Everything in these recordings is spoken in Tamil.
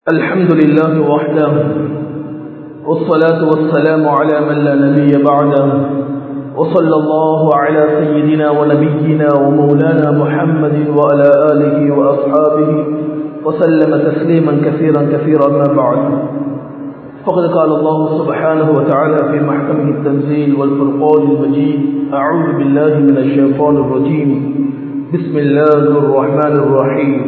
الحمد لله وحده والصلاة والسلام على من لا نبي بعده وصلى الله على سيدنا ونبينا ومولانا محمد وعلى آله وأصحابه وسلم تسليما كثيرا كثيرا ما بعد فقد قال الله سبحانه وتعالى في محكمه التنزيل والفرقان المجيد أعوذ بالله من الشيطان الرجيم بسم الله الرحمن الرحيم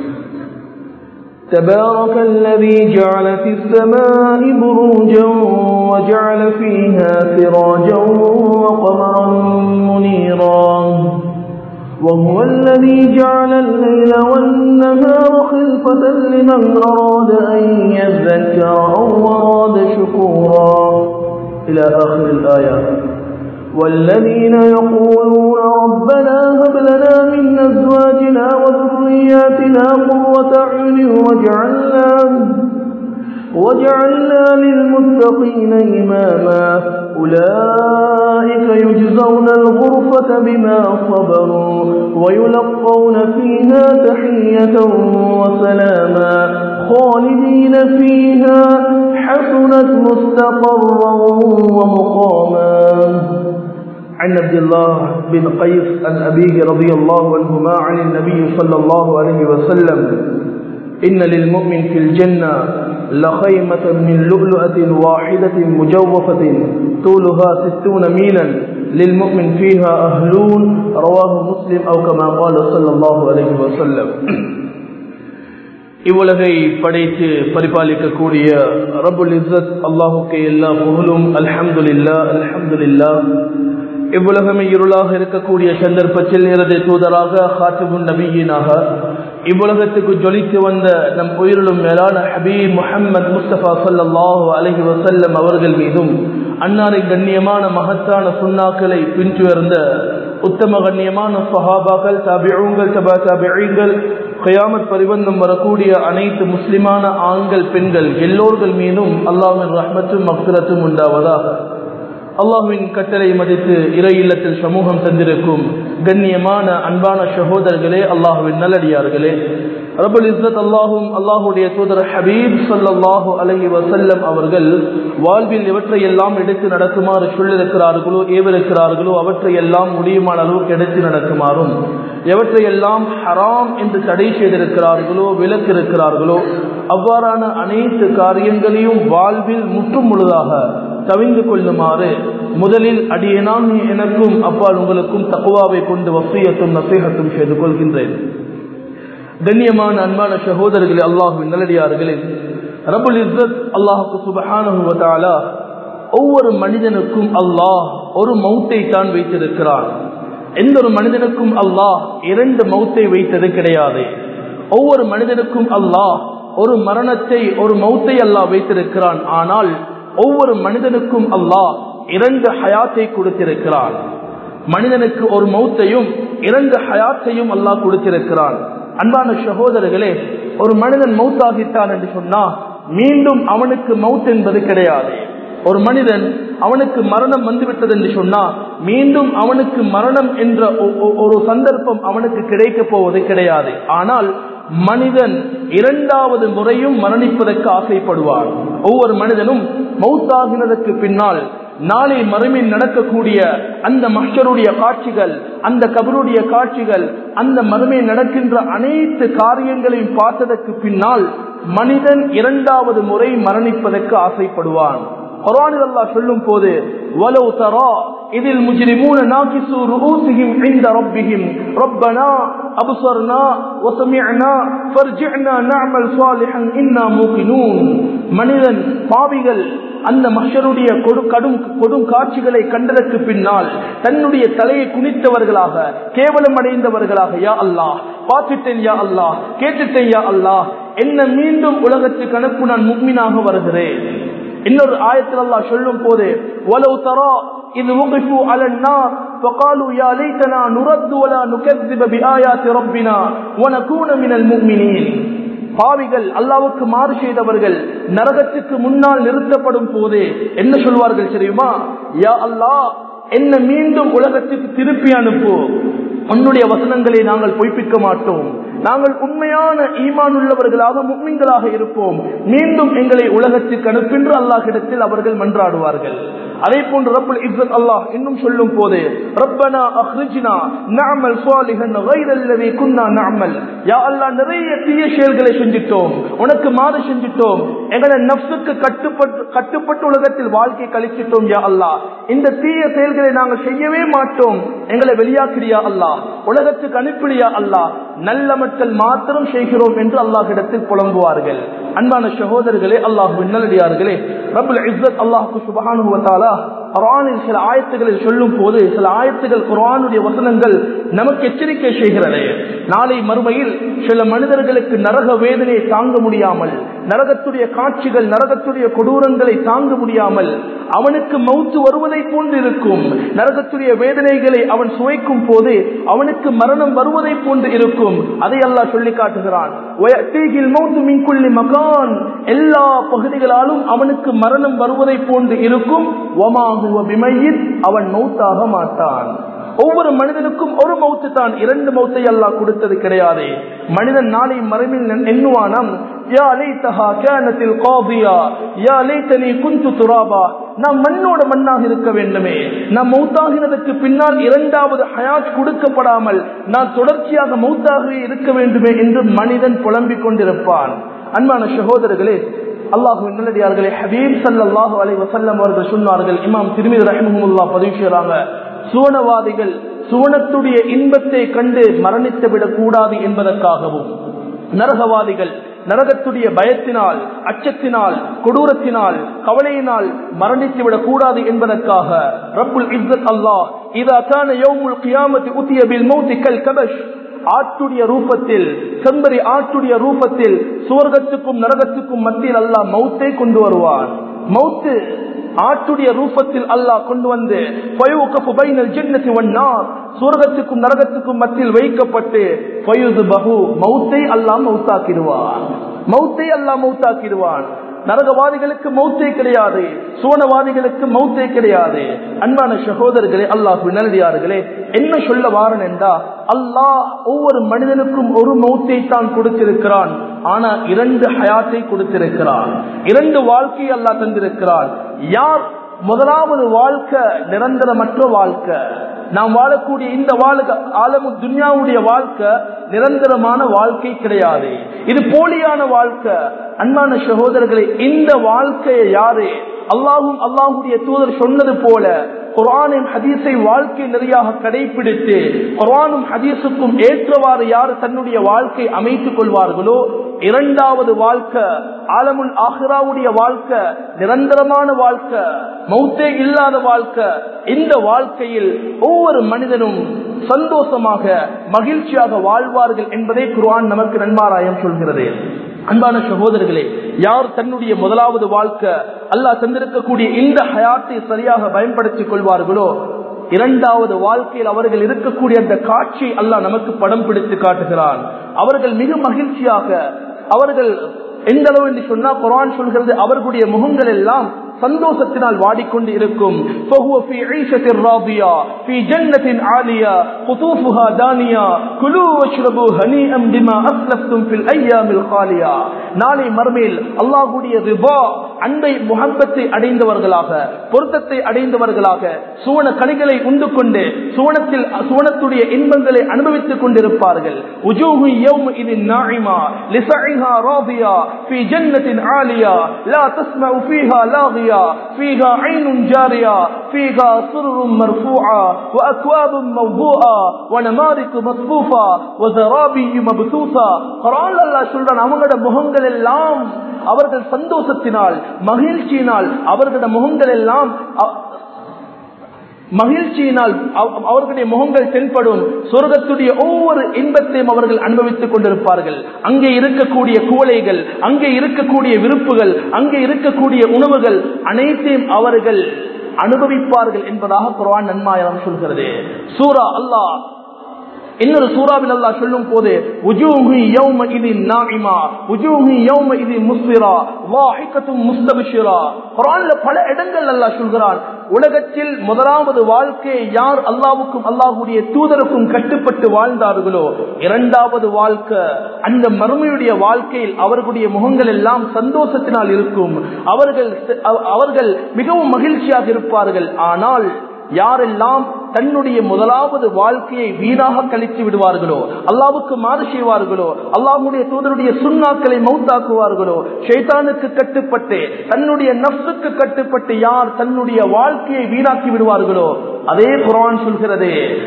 تبارك الذي جعل في السماء بروجا وجعل فيها سراجا وقمرا منيرا وهو الذي جعل الليل والنهار خلفة لمن أراد أن يذكر أو أراد شكورا إلى آخر الآيات والذين يقولون ربنا هب لنا من أزواجنا وذرياتنا قرة أعين واجعلنا وجعلنا للمتقين إماما أولئك يجزون الغرفة بما صبروا ويلقون فيها تحية وسلاما خالدين فيها حسنت مستقرا ومقاما عن عبد الله بن قيس عن أبيه رضي الله عنهما عن النبي صلى الله عليه وسلم إن للمؤمن في الجنة لخيمة من لؤلؤة واحدة مجوفة طولها ستون ميلا للمؤمن فيها أهلون رواه مسلم أو كما قال صلى الله عليه وسلم இவ்வுலகை படைத்து பரிபாலிக்கக்கூடிய ரபுல் இஸ்ஸத் அல்லாஹுக்கு எல்லா புகழும் அல்ஹம்துலில்லா அல்ஹம்துலில்லா இவ்வுலகமே இருளாக இருக்கக்கூடிய சந்தர்ப்பத்தில் இறதை தூதராக ஹாத்திபுன் நபியினாக இவ்வுலகத்துக்கு ஜொலித்து வந்த நம் உயிரிலும் மேலான ஹபீப் முஹம்மது முஸ்தபா சல்லாஹூ அலஹி வசல்லம் அவர்கள் மீதும் அன்னாரை கண்ணியமான மகத்தான சுண்ணாக்களை பின்துயர்ந்த உத்தம கண்ணியமான சஹாபாக்கள் தபிழுங்கள் தபா தபிழுங்கள் கயாமத் பரிபந்தம் வரக்கூடிய அனைத்து முஸ்லிமான ஆண்கள் பெண்கள் எல்லோர்கள் மீதும் அல்லாவின் ரஹ்மத்தும் மக்ரத்தும் உண்டாவதாக அல்லாஹுவின் கட்டளை மதித்து இறை இல்லத்தில் சமூகம் தந்திருக்கும் கண்ணியமான அன்பான சகோதரர்களே அல்லாஹுவின் நல்லடியார்களே ரபுல் இஸ்ரத் அல்லாஹும் அல்லாஹுடைய தூதர் ஹபீப் சல்லாஹு அலஹி வசல்லம் அவர்கள் வாழ்வில் எவற்றையெல்லாம் எடுத்து நடக்குமாறு சொல்லிருக்கிறார்களோ ஏவிருக்கிறார்களோ அவற்றையெல்லாம் முடியுமான அளவுக்கு எடுத்து நடக்குமாறும் எவற்றையெல்லாம் ஹராம் என்று தடை செய்திருக்கிறார்களோ விலக்கிருக்கிறார்களோ அவ்வாறான அனைத்து காரியங்களையும் வாழ்வில் முற்றும் முழுதாக தவிந்து கொள்ளுமாறு முதலில் அடியேனான் எனக்கும் அப்பால் உங்களுக்கும் தக்குவாவை கொண்டு வசியத்தும் நசீகத்தும் செய்து கொள்கின்றேன் கண்ணியமான அன்பான சகோதரர்களே அல்லாஹுவின் நல்லடியார்களே ரபுல் இஸ்ரத் அல்லாஹுக்கு சுபஹானுவத்தாலா ஒவ்வொரு மனிதனுக்கும் அல்லாஹ் ஒரு மௌத்தை தான் வைத்திருக்கிறான் எந்த ஒரு மனிதனுக்கும் அல்லாஹ் இரண்டு மௌத்தை வைத்தது கிடையாது ஒவ்வொரு மனிதனுக்கும் அல்லாஹ் ஒரு மரணத்தை ஒரு மௌத்தை அல்லாஹ் வைத்திருக்கிறான் ஆனால் ஒவ்வொரு மனிதனுக்கும் அல்லாஹ் இரண்டு ஹயாத்தை கொடுத்திருக்கிறான் மனிதனுக்கு ஒரு மௌத்தையும் இரண்டு ஹயாத்தையும் அல்லாஹ் கொடுத்திருக்கிறான் அன்பான சகோதரர்களே ஒரு மனிதன் மௌத்தாகித்தான் என்று சொன்னா மீண்டும் அவனுக்கு மவுத் என்பது கிடையாது ஒரு மனிதன் அவனுக்கு மரணம் வந்துவிட்டது என்று சொன்னா மீண்டும் அவனுக்கு மரணம் என்ற ஒரு சந்தர்ப்பம் அவனுக்கு கிடைக்க போவது கிடையாது ஆனால் மனிதன் இரண்டாவது முறையும் மரணிப்பதற்கு ஆசைப்படுவார் ஒவ்வொரு மனிதனும் மௌத்தாகினதற்கு பின்னால் நாளை மறுமையில் நடக்கக்கூடிய அந்த மஷருடைய காட்சிகள் அந்த கபருடைய காட்சிகள் அந்த மறுமையில் நடக்கின்ற அனைத்து காரியங்களையும் பார்த்ததற்கு பின்னால் மனிதன் இரண்டாவது முறை மரணிப்பதற்கு ஆசைப்படுவான் குரானில் அல்லாஹ் சொல்லும் போது வலவு தரா இதில் முஜ்ரிமூன நாகிசு ரூசிஹிம் عند ربهم ربنا ابصرنا وسمعنا فارجعنا نعمل صالحا انا موقنون மனிதன் பாவிகள் அந்த மஷருடைய கடும் கொடும் காட்சிகளை கண்டதற்கு பின்னால் தன்னுடைய தலையை குனித்தவர்களாக கேவலம் அடைந்தவர்களாக யா அல்லாஹ் பார்த்துட்டேன் யா அல்லாஹ் கேட்டுட்டேன் யா அல்லாஹ் என்ன மீண்டும் உலகத்துக்கு அனுப்பு நான் முக்மினாக வருகிறேன் இன்னொரு ஆயத்தில் அல்லாஹ் சொல்லும் போது வலவு தரா இது وقفوا على النار فقالوا يا ليتنا نرد ولا نكذب بآيات ربنا ونكون من المؤمنين பாவிகள் அல்லாவுக்கு மாறு செய்தவர்கள் நரகத்துக்கு முன்னால் நிறுத்தப்படும் போது என்ன சொல்வார்கள் தெரியுமா யா அல்லாஹ் என்ன மீண்டும் உலகத்துக்கு திருப்பி அனுப்பு உன்னுடைய வசனங்களை நாங்கள் பொய்ப்பிக்க மாட்டோம் நாங்கள் உண்மையான ஈமான் உள்ளவர்களாக முக்மின்களாக இருப்போம் மீண்டும் எங்களை உலகத்துக்கு அனுப்பின்று அல்லாஹிடத்தில் அவர்கள் மன்றாடுவார்கள் அதே போன்று ரப்புல் இஸ்ஸத் அல்லாஹ் இன்னும் சொல்லும் போது ரப்பனா அஹ்ரிஜ்னா நஅமல் சாலிஹன் கைரல்லதி குன்னா நஅமல் யா அல்லாஹ் நிறைய தீய செயல்களை செஞ்சிட்டோம் உனக்கு மாறு செஞ்சிட்டோம் எங்களை நஃப்ஸுக்கு கட்டுப்பட்டு கட்டுப்பட்டு உலகத்தில் வாழ்க்கை கழிச்சிட்டோம் யா அல்லாஹ் இந்த தீய செயல்களை நாங்கள் செய்யவே மாட்டோம் எங்களை வெளியாக்கிறியா அல்லாஹ் உலகத்துக்கு அனுப்பிடியா அல்லாஹ் நல்ல மக்கள் மாத்திரம் செய்கிறோம் என்று அல்லாஹிடத்தில் புலம்புவார்கள் அன்பான சகோதரர்களே அல்லாஹ் நல்லடியார்களே ரபுல் இஸ்ஸத் அல்லாஹுக்கு சுபஹானுவத்தாலா குரானில் சில ஆயத்துகளில் சொல்லும் போது சில ஆயத்துகள் குரானுடைய வசனங்கள் நமக்கு எச்சரிக்கை செய்கிறது நாளை மறுமையில் சில மனிதர்களுக்கு நரக வேதனையை தாங்க முடியாமல் நரகத்துடைய காட்சிகள் நரகத்துடைய கொடூரங்களை தாங்க முடியாமல் அவனுக்கு மௌத்து வருவதை போன்று இருக்கும் நரகத்துடைய வேதனைகளை அவன் சுவைக்கும் போது அவனுக்கு மரணம் வருவதை போன்று இருக்கும் அதை அல்லாஹ் சொல்லி காட்டுகிறான் மகான் எல்லா பகுதிகளாலும் அவனுக்கு மரணம் வருவதை போன்று இருக்கும் அவன் மௌத்தாக மாட்டான் ஒவ்வொரு மனிதனுக்கும் ஒரு மௌத்து தான் இரண்டு மௌத்தை அல்லாஹ் கொடுத்தது கிடையாது மனிதன் நாளை மறைவில் எண்ணுவானாம் யா லைத்தஹா கானத்தில் காபியா யா லைத்தனி குந்து துராபா நாம் மண்ணோட மண்ணாக இருக்க வேண்டுமே நாம் மௌத்தாகினதற்கு பின்னால் இரண்டாவது ஹயாத் கொடுக்கப்படாமல் நான் தொடர்ச்சியாக மௌத்தாக இருக்க வேண்டுமே என்று மனிதன் புலம்பிக் கொண்டிருப்பான் அன்பான சகோதரர்களே அல்லாஹு நல்லடியார்களே ஹபீப் சல்லாஹூ அலை வசல்லம் அவர்கள் சொன்னார்கள் இமாம் திருமதி ரஹமுல்லா பதிவு செய்யறாங்க சுவனவாதிகள் சுவனத்துடைய இன்பத்தை கண்டு மரணித்து விடக் கூடாது என்பதற்காகவும் நரகவாதிகள் நரகத்துடைய பயத்தினால் அச்சத்தினால் கொடூரத்தினால் கவலையினால் மரணித்து விடக் கூடாது என்பதற்காக ரப்புல் இஸ்ஸத் அல்லாஹ் இதா கான யௌமுல் கியாமத்தி உத்திய பில் மௌத்தி கல் கபஷ் ஆட்டுடைய ரூபத்தில் செம்பரி ஆட்டுடைய ரூபத்தில் சுவர்க்கத்துக்கும் நரகத்துக்கும் மத்தியில் அல்லாஹ் மௌத்தை கொண்டு வருவான் மௌத்து ஆட்டுடைய ரூபத்தில் அல்லாஹ் கொண்டு வந்து சூரகத்துக்கும் நரகத்துக்கும் மத்தியில் வைக்கப்பட்டு பகு மௌத்தை அல்லாஹ் மௌத்தாக்கிடுவான் மௌத்தை அல்லாஹ் மௌத்தாக்கிடுவான் நரகவாதிகளுக்கு மௌத்தே கிடையாது சோனவாதிகளுக்கு மௌத்தே கிடையாது அன்பான சகோதரர்களே அல்லாஹ் நல்லடியார்களே என்ன சொல்ல வாரன் என்றா அல்லாஹ் ஒவ்வொரு மனிதனுக்கும் ஒரு மௌத்தை தான் கொடுத்திருக்கிறான் ஆனா இரண்டு ஹயாத்தை கொடுத்திருக்கிறான் இரண்டு வாழ்க்கையை அல்லாஹ் தந்திருக்கிறான் யார் முதலாவது வாழ்க்கை நிரந்தரமற்ற வாழ்க்கை நாம் வாழக்கூடிய இந்த வாழ்க்கை ஆலமு துன்யாவுடைய வாழ்க்கை நிரந்தரமான வாழ்க்கை கிடையாது இது போலியான வாழ்க்கை அன்பான சகோதரர்களை இந்த வாழ்க்கையை யாரு அல்லாஹும் அல்லாஹுடைய தூதர் சொன்னது போல குரானின் ஹதீஸை வாழ்க்கை நெறியாக கடைபிடித்து குரானும் ஹதீஸுக்கும் ஏற்றவாறு யார் தன்னுடைய வாழ்க்கை அமைத்துக் கொள்வார்களோ இரண்டாவது வாழ்க்கை ஆலமுல் ஆஹிராவுடைய வாழ்க்கை நிரந்தரமான வாழ்க்கை மௌத்தே இல்லாத வாழ்க்கை இந்த வாழ்க்கையில் ஒவ்வொரு மனிதனும் சந்தோஷமாக மகிழ்ச்சியாக வாழ்வார்கள் என்பதை குர்ஆன் நமக்கு நன்மாராயம் சொல்கிறது அன்பான சகோதரர்களே யார் தன்னுடைய முதலாவது வாழ்க்கை அல்லாஹ் தந்திருக்கக்கூடிய இந்த ஹயாத்தை சரியாக பயன்படுத்திக் கொள்வார்களோ இரண்டாவது வாழ்க்கையில் அவர்கள் இருக்கக்கூடிய அந்த காட்சி அல்லாஹ் நமக்கு படம் பிடித்து காட்டுகிறான் அவர்கள் மிக மகிழ்ச்சியாக அவர்கள் எந்த அளவு என்று சொன்னா குரான் சொல்கிறது அவர்களுடைய முகங்கள் எல்லாம் சந்தோஷத்தினால் வாடிக்கொண்டு இருக்கும் فهو في عيشة راضية في جنة عالية قطوفها دانية كلوا واشربوا هنيئا بما أسلفتم في الأيام الخالية நாளை மர்மேல் அல்லாஹுடைய ரிபா அன்பை முகப்பத்தை அடைந்தவர்களாக பொருத்தத்தை அடைந்தவர்களாக சுவன கனிகளை உண்டு கொண்டு சுவனத்தில் சுவனத்துடைய இன்பங்களை அனுபவித்துக் கொண்டிருப்பார்கள் உஜூஹு யௌம இதின் நாயிமா லிசைஹா ராதியா في جنة عالية لا تسمع فيها لاغية فيها عين جارية فيها سرر مرفوعة وأكواب موضوعة ونمارك مصفوفة وزرابي مبثوثة قرآن الله சொல்றான் அவங்களோட முகங்கள் எல்லாம் அவர்கள் சந்தோஷத்தினால் மகிழ்ச்சியினால் அவர்களோட முகங்கள் எல்லாம் மகிழ்ச்சியினால் அவர்களுடைய முகங்கள் தென்படும் சொர்க்கத்துடைய ஒவ்வொரு இன்பத்தையும் அவர்கள் அனுபவித்துக் கொண்டிருப்பார்கள் அங்கே இருக்கக்கூடிய குவளைகள் அங்கே இருக்கக்கூடிய விருப்புகள் அங்கே இருக்கக்கூடிய உணவுகள் அனைத்தையும் அவர்கள் அனுபவிப்பார்கள் என்பதாக குர்ஆன் நன்மாயம் சொல்கிறது சூரா அல்லாஹ் இன்னொரு சூறாவில் அல்லாஹ் சொல்லும் போது உஜூஹு யௌம இதின் நாஇமா உஜூஹு யௌம இதின் முஸ்பிரா வாஹிகத்தும் முஸ்தபிஷிரா குர்ஆன்ல பல இடங்கள் அல்லாஹ் சொல்கிறான் உலகத்தில் முதலாவது வாழ்க்கையை யார் அல்லாவுக்கும் அல்லாஹுடைய தூதருக்கும் கட்டுப்பட்டு வாழ்ந்தார்களோ இரண்டாவது வாழ்க்கை அந்த மறுமையுடைய வாழ்க்கையில் அவர்களுடைய முகங்கள் எல்லாம் சந்தோஷத்தினால் இருக்கும் அவர்கள் அவர்கள் மிகவும் மகிழ்ச்சியாக இருப்பார்கள் ஆனால் யாரெல்லாம் தன்னுடைய முதலாவது வாழ்க்கையை வீணாக கழித்து விடுவார்களோ அல்லாவுக்கு மாறு செய்வார்களோ அல்லாஹுடைய தூதருடைய சுண்ணாக்களை மௌத்தாக்குவார்களோ ஷைத்தானுக்கு கட்டுப்பட்டு தன்னுடைய நப்சுக்கு கட்டுப்பட்டு யார் தன்னுடைய வாழ்க்கையை வீணாக்கி விடுவார்களோ அதே குரான் சொல்கிறது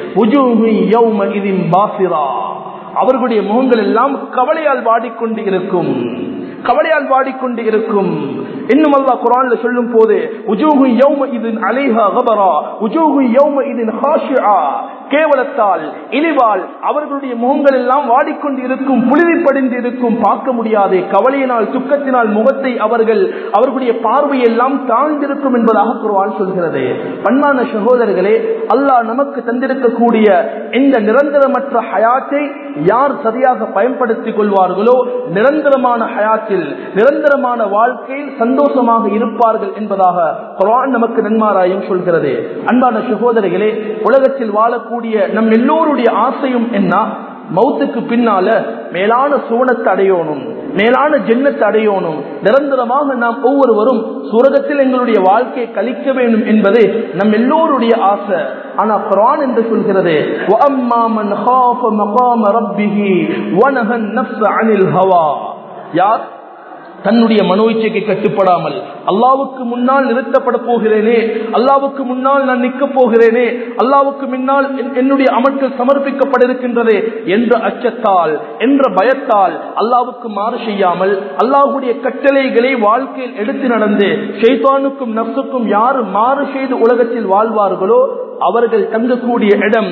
அவர்களுடைய முகங்கள் எல்லாம் கவலையால் வாடிக்கொண்டு இருக்கும் கவலையால் வாடிக்கொண்டு இருக்கும் இன்னும் அல்லா குரான்ல சொல்லும் போது உஜூகு யௌம இதன் அலைஹா கபரா உஜூகு யௌம இதன் ஹாஷிஆ கேவலத்தால் இழிவால் அவர்களுடைய முகங்கள் எல்லாம் வாடிக்கொண்டு இருக்கும் புழுதிப்படிந்து இருக்கும் பார்க்க முடியாது கவலையினால் துக்கத்தினால் முகத்தை அவர்கள் அவர்களுடைய பார்வையெல்லாம் தாழ்ந்திருக்கும் என்பதாக குர்ஆன் சொல்கிறது பண்பான சகோதரர்களே அல்லாஹ் நமக்கு தந்திருக்கக்கூடிய இந்த நிரந்தரமற்ற ஹயாத்தை யார் சரியாக பயன்படுத்திக் கொள்வார்களோ நிரந்தரமான ஹயாத்தில் நிரந்தரமான வாழ்க்கையில் சந்தோஷமாக இருப்பார்கள் என்பதாக குர்ஆன் நமக்கு நன்மாராயம் சொல்கிறது அன்பான சகோதரிகளே உலகத்தில் வாழக்கூடிய நம் எல்லோருடைய ஆசையும் என்ன மௌத்துக்கு பின்னால மேலான சுவனத்தை அடையணும் மேலான ஜென்னத்தை அடையணும் நிரந்தரமாக நாம் ஒவ்வொருவரும் சுரகத்தில் எங்களுடைய வாழ்க்கையை கழிக்க வேண்டும் என்பது நம் எல்லோருடைய ஆசை ஆனா குரான் என்று சொல்கிறது யார் தன்னுடைய மனோ இச்சைக்கு கட்டுப்படாமல் அல்லாவுக்கு முன்னால் நிறுத்தப்பட போகிறேனே அல்லாவுக்கு முன்னால் நான் நிற்க போகிறேனே அல்லாவுக்கு முன்னால் என்னுடைய அமல்கள் சமர்ப்பிக்கப்பட இருக்கின்றதே என்ற அச்சத்தால் என்ற பயத்தால் அல்லாவுக்கு மாறு செய்யாமல் அல்லாஹுடைய கட்டளைகளை வாழ்க்கையில் எடுத்து நடந்து ஷெய்தானுக்கும் நப்சுக்கும் யாரு மாறு செய்து உலகத்தில் வாழ்வார்களோ அவர்கள் தங்கக்கூடிய இடம்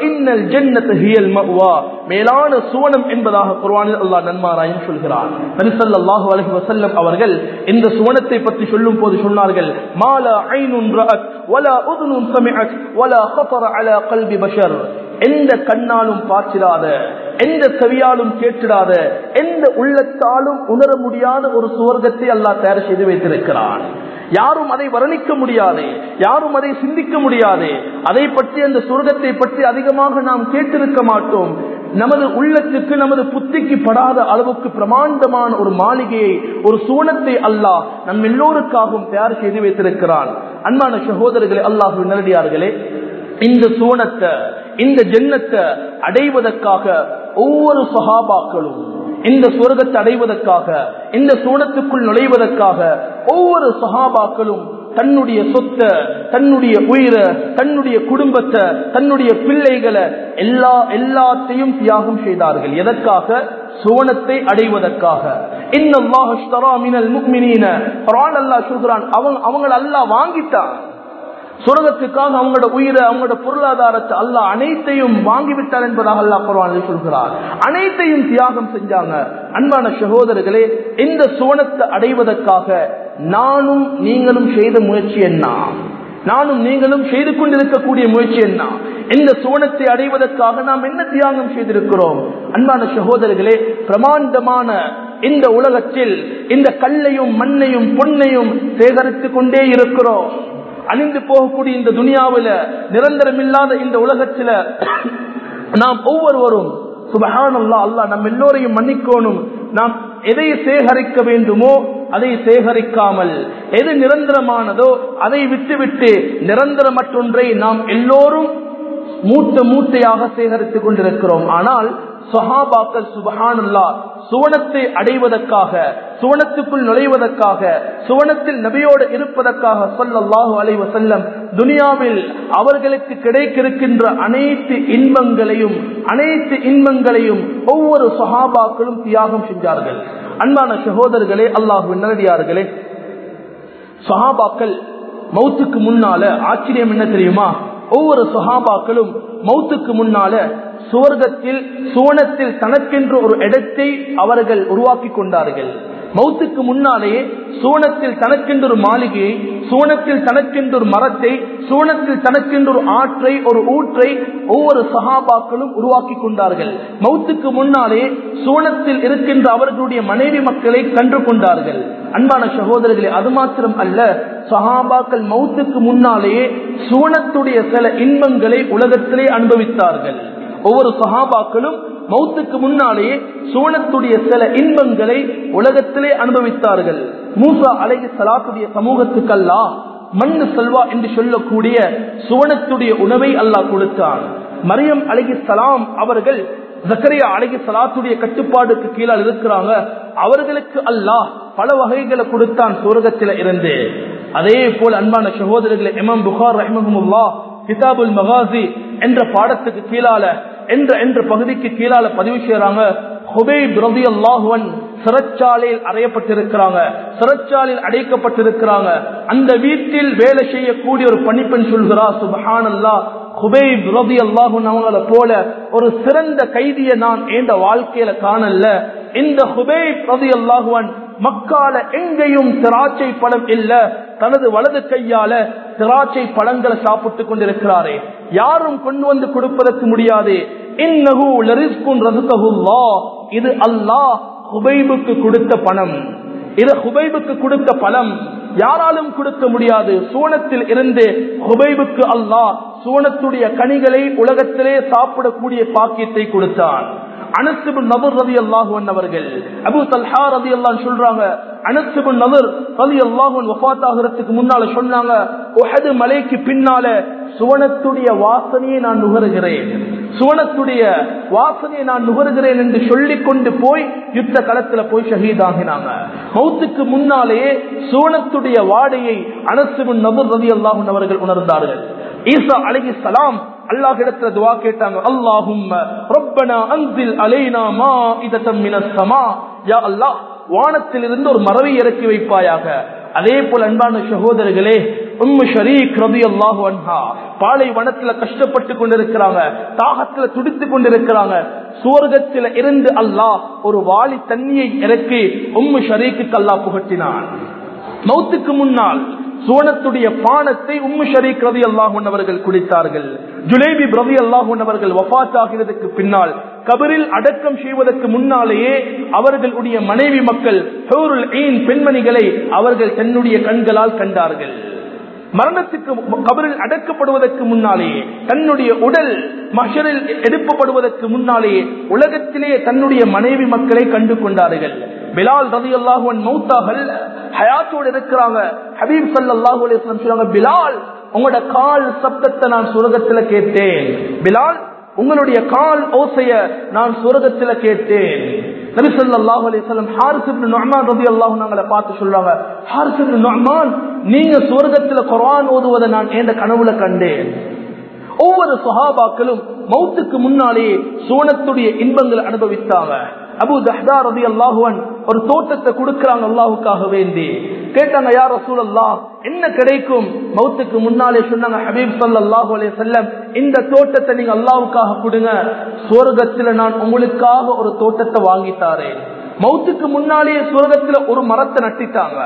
மேலான சுவனம் என்பதாக குர்வானில் அல்லாஹ் நன்மாராயம் சொல்கிறார் நரிசல்லாஹு அலஹி வசல்லம் அவர்கள் இந்த சுவனத்தை பற்றி சொல்லும் போது சொன்னார்கள் மாலா ஐனுன் ரஅத் வலா உதுனுன் சமிஅத் வலா خطر على قلب بشر எந்த கண்ணாலும் பார்த்திடாத எந்த செவியாலும் கேட்டிடாத எந்த உள்ளத்தாலும் உணர முடியாத ஒரு சுவர்க்கத்தை அல்லாஹ் தயார் செய்து வைத்திருக்கிறான் யாரும் அதை வர்ணிக்க முடியாது யாரும் அதை சிந்திக்க முடியாது அதை பற்றி அந்த சுரகத்தை பற்றி அதிகமாக நாம் கேட்டிருக்க மாட்டோம் நமது உள்ளத்துக்கு நமது புத்திக்கு படாத அளவுக்கு பிரமாண்டமான ஒரு மாளிகையை ஒரு சூனத்தை அல்லாஹ் நம் எல்லோருக்காகவும் தயார் செய்து வைத்திருக்கிறான் அன்பான சகோதரர்களே அல்லாஹு நேரடியார்களே இந்த சூனத்தை இந்த ஜென்னத்தை அடைவதற்காக ஒவ்வொரு சகாபாக்களும் இந்த சுவர்க்கத்தை அடைவதற்காக இந்த சூனத்துக்குள் நுழைவதற்காக ஒவ்வொரு சகாபாக்களும் தன்னுடைய சொத்தை தன்னுடைய உயிரை தன்னுடைய குடும்பத்தை தன்னுடைய பிள்ளைகளை எல்லா எல்லாத்தையும் தியாகம் செய்தார்கள் எதற்காக சுவனத்தை அடைவதற்காக சொல்கிறான் அவங்க அவங்களை அல்லா வாங்கிட்டான் சுரகத்துக்காக அவங்களோட உயிரை அவங்களோட பொருளாதாரத்தை அல்ல அனைத்தையும் வாங்கிவிட்டார் என்பதாக அல்லா குரானில் சொல்கிறார் அனைத்தையும் தியாகம் செஞ்சாங்க அன்பான சகோதரர்களே இந்த சுவனத்தை அடைவதற்காக நானும் நீங்களும் செய்த முயற்சி என்ன நானும் நீங்களும் செய்து கொண்டிருக்கக்கூடிய முயற்சி என்ன இந்த சுவனத்தை அடைவதற்காக நாம் என்ன தியாகம் செய்திருக்கிறோம் அன்பான சகோதரர்களே பிரமாண்டமான இந்த உலகத்தில் இந்த கல்லையும் மண்ணையும் பொன்னையும் சேகரித்துக் கொண்டே இருக்கிறோம் அணிந்து போகக்கூடிய இந்த துனியாவில நிரந்தரம் இல்லாத இந்த உலகத்தில நாம் ஒவ்வொருவரும் சுபஹானல்லா அல்லா நம்ம எல்லோரையும் மன்னிக்கணும் நாம் எதை சேகரிக்க வேண்டுமோ அதை சேகரிக்காமல் எது நிரந்தரமானதோ அதை விட்டுவிட்டு நிரந்தரமற்றொன்றை நாம் எல்லோரும் மூத்த மூட்டையாக சேகரித்துக் கொண்டிருக்கிறோம் ஆனால் சொஹாபாக்கள் சுபஹானுல்லா சுவனத்தை அடைவதற்காக சுவனத்துக்குள் நுழைவதற்காக சுவனத்தில் நபியோடு இருப்பதற்காக சொல்லல்லாஹு அலைவ செல்லம் துனியாவில் அவர்களுக்கு கிடைக்கிருக்கின்ற அனைத்து இன்பங்களையும் அனைத்து இன்பங்களையும் ஒவ்வொரு சஹாபாக்களும் தியாகம் செஞ்சார்கள் அன்பான சகோதரர்களே அல்லாஹு நல்லடியார்களே சஹாபாக்கள் மௌத்துக்கு முன்னால ஆச்சரியம் என்ன தெரியுமா ஒவ்வொரு சஹாபாக்களும் மௌத்துக்கு முன்னால சுவர்க்கத்தில் சுவனத்தில் தனக்கென்று ஒரு இடத்தை அவர்கள் உருவாக்கி கொண்டார்கள் மௌத்துக்கு முன்னாலேயே சுவனத்தில் தனக்கென்று ஒரு மாளிகையை சூனத்தில் தனக்கென்ற ஒரு மரத்தை சூனத்தில் தனக்கென்ற ஒரு ஆற்றை ஒரு ஊற்றை ஒவ்வொரு சகாபாக்களும் உருவாக்கி கொண்டார்கள் மௌத்துக்கு முன்னாலே சூனத்தில் இருக்கின்ற அவர்களுடைய மனைவி மக்களை கன்று கொண்டார்கள் அன்பான சகோதரர்களே அது மாத்திரம் அல்ல சஹாபாக்கள் மௌத்துக்கு முன்னாலேயே சூனத்துடைய சில இன்பங்களை உலகத்திலே அனுபவித்தார்கள் ஒவ்வொரு சஹாபாக்களும் மௌத்துக்கு முன்னாலேயே சூனத்துடைய சில இன்பங்களை உலகத்திலே அனுபவித்தார்கள் மூசா அலைஹி சலாத்துடைய சமூகத்துக்கல்லா மண்ணு செல்வா என்று சொல்லக்கூடிய சுவனத்துடைய உணவை அல்லாஹ் கொடுத்தான் மரியம் அழகி சலாம் அவர்கள் ஜக்கரியா அழகி சலாத்துடைய கட்டுப்பாடுக்கு கீழால் இருக்கிறாங்க அவர்களுக்கு அல்லாஹ் பல வகைகளை கொடுத்தான் சுவர்க்கத்தில இருந்து அதே போல் அன்பான சகோதரர்களை எமம் புகார் ரஹ்மஹமுல்லா கிதாபுல் மகாசி என்ற பாடத்துக்கு கீழால என்ற என்ற பகுதிக்கு கீழால பதிவு செய்யறாங்க ஹுபைப் ரதி அல்லாஹுவன் சிறைச்சாலையில் அறையப்பட்டிருக்கிறாங்க சிறைச்சாலையில் அடைக்கப்பட்டிருக்கிறாங்க அந்த வீட்டில் வேலை செய்யக்கூடிய ஒரு பணிப்பெண் சொல்கிறா சுபஹான் அல்லா ஹுபைப் ரதி அல்லாஹுன் அவங்கள போல ஒரு சிறந்த கைதியை நான் எந்த வாழ்க்கையில காணல இந்த ஹுபைப் ரதி அல்லாஹுவன் மக்கால எங்கேயும் திராட்சை பழம் இல்ல தனது வலது கையால திராட்சை பழங்களை சாப்பிட்டு கொண்டிருக்கிறாரே யாரும் கொண்டு வந்து கொடுப்பதற்கு முடியாது இது அல்லாஹ் ஹுபைபுக்கு கொடுத்த பணம் இது ஹுபைபுக்கு கொடுத்த பழம் யாராலும் கொடுக்க முடியாது சூனத்தில் இருந்து ஹுபைபுக்கு அல்லாஹ் சூனத்துடைய கனிகளை உலகத்திலே சாப்பிடக்கூடிய பாக்கியத்தை கொடுத்தான் அனசுபு நபர் ரதி அல்லாஹுவன் அவர்கள் அபு தல்ஹா ரதி அல்லான்னு சொல்றாங்க அனசுபு நபர் ரதி அல்லாஹுவன் வஃத் ஆகிறதுக்கு முன்னால சொன்னாங்க உஹது மலைக்கு பின்னால சுவனத்துடைய வாசனையை நான் நுகருகிறேன் சுவனத்துடைய வாசனையை நான் நுகருகிறேன் என்று சொல்லிக் கொண்டு போய் யுத்த களத்துல போய் ஷஹீதாகினாங்க மௌத்துக்கு முன்னாலேயே சுவனத்துடைய வாடையை அனசுபு நபர் ரதி அல்லாஹுன் அவர்கள் உணர்ந்தார்கள் ஈசா அலகி சலாம் அல்லாஹ் இடத்துல துவா கேட்டாங்க அல்லாஹும் ரப்பனா அன்சில் அலைனா மா இதத்தம் மினஸ் ஸமா யா அல்லாஹ் வானத்தில் இருந்து ஒரு மரவை இறக்கி வைப்பாயாக அதே போல அன்பான சகோதரர்களே உம்மு ஷரீக் ரதி அல்லாஹு அன்ஹா பாலை வனத்துல கஷ்டப்பட்டு கொண்டிருக்கிறாங்க தாகத்துல துடித்து கொண்டிருக்கிறாங்க சுவர்க்கத்தில இருந்து அல்லாஹ் ஒரு வாளி தண்ணியை இறக்கி உம்மு ஷரீக்கு அல்லாஹ் புகட்டினான் மௌத்துக்கு முன்னால் சோனத்துடைய பானத்தை உம்மு ஷரீக் ரவி அல்லாஹூன் அவர்கள் குடித்தார்கள் ஜுலேபி ரவி அல்லாஹூன் அவர்கள் வஃத் ஆகிறதுக்கு பின்னால் கபரில் அடக்கம் செய்வதற்கு முன்னாலேயே அவர்களுடைய மனைவி மக்கள் பெண்மணிகளை அவர்கள் தன்னுடைய கண்களால் கண்டார்கள் மரணத்துக்கு கபரில் அடக்கப்படுவதற்கு முன்னாலேயே தன்னுடைய உடல் மஷரில் எடுப்பப்படுவதற்கு முன்னாலேயே உலகத்திலே தன்னுடைய மனைவி மக்களை கண்டு கொண்டார்கள் பிலால் ரதி அல்லாஹுவன் மௌத்தாகல் ஹயாத்தோடு இருக்கிறாங்க ஹபீப் சல்லாஹூ அலிஸ்லாம் சொல்றாங்க பிலால் உங்களோட கால் சப்தத்தை நான் சுரகத்துல கேட்டேன் பிலால் உங்களுடைய கால் ஓசைய நான் சுரகத்துல கேட்டேன் நபிசல்லாஹு அலிஸ்லாம் ஹாரிஸ் இப்னு நுஅமான் ரலியல்லாஹு நாங்கள பார்த்து சொல்றாங்க ஹாரிஸ் இப்னு நுஅமான் நீங்க சுவர்க்கத்துல குர்ஆன் ஓதுவதை நான் ஏந்த கனவுல கண்டேன் ஒவ்வொரு சஹாபாக்களும் மௌத்துக்கு முன்னாலே சோனத்துடைய இன்பங்களை அனுபவித்தாங்க அபு தஹ்தா ரதி அல்லாஹுவன் ஒரு தோட்டத்தை கொடுக்கிறாங்க அல்லாஹுக்காக வேண்டி கேட்டாங்க யார் ரசூல் அல்லாஹ் என்ன கிடைக்கும் மௌத்துக்கு முன்னாலே சொன்னாங்க ஹபீப் சல்லாஹூ அலே செல்லம் இந்த தோட்டத்தை நீங்க அல்லாவுக்காக கொடுங்க சுவர்க்கத்துல நான் உங்களுக்காக ஒரு தோட்டத்தை வாங்கித்தாரேன் மௌத்துக்கு முன்னாலேயே சுவர்க்கத்துல ஒரு மரத்தை நட்டிட்டாங்க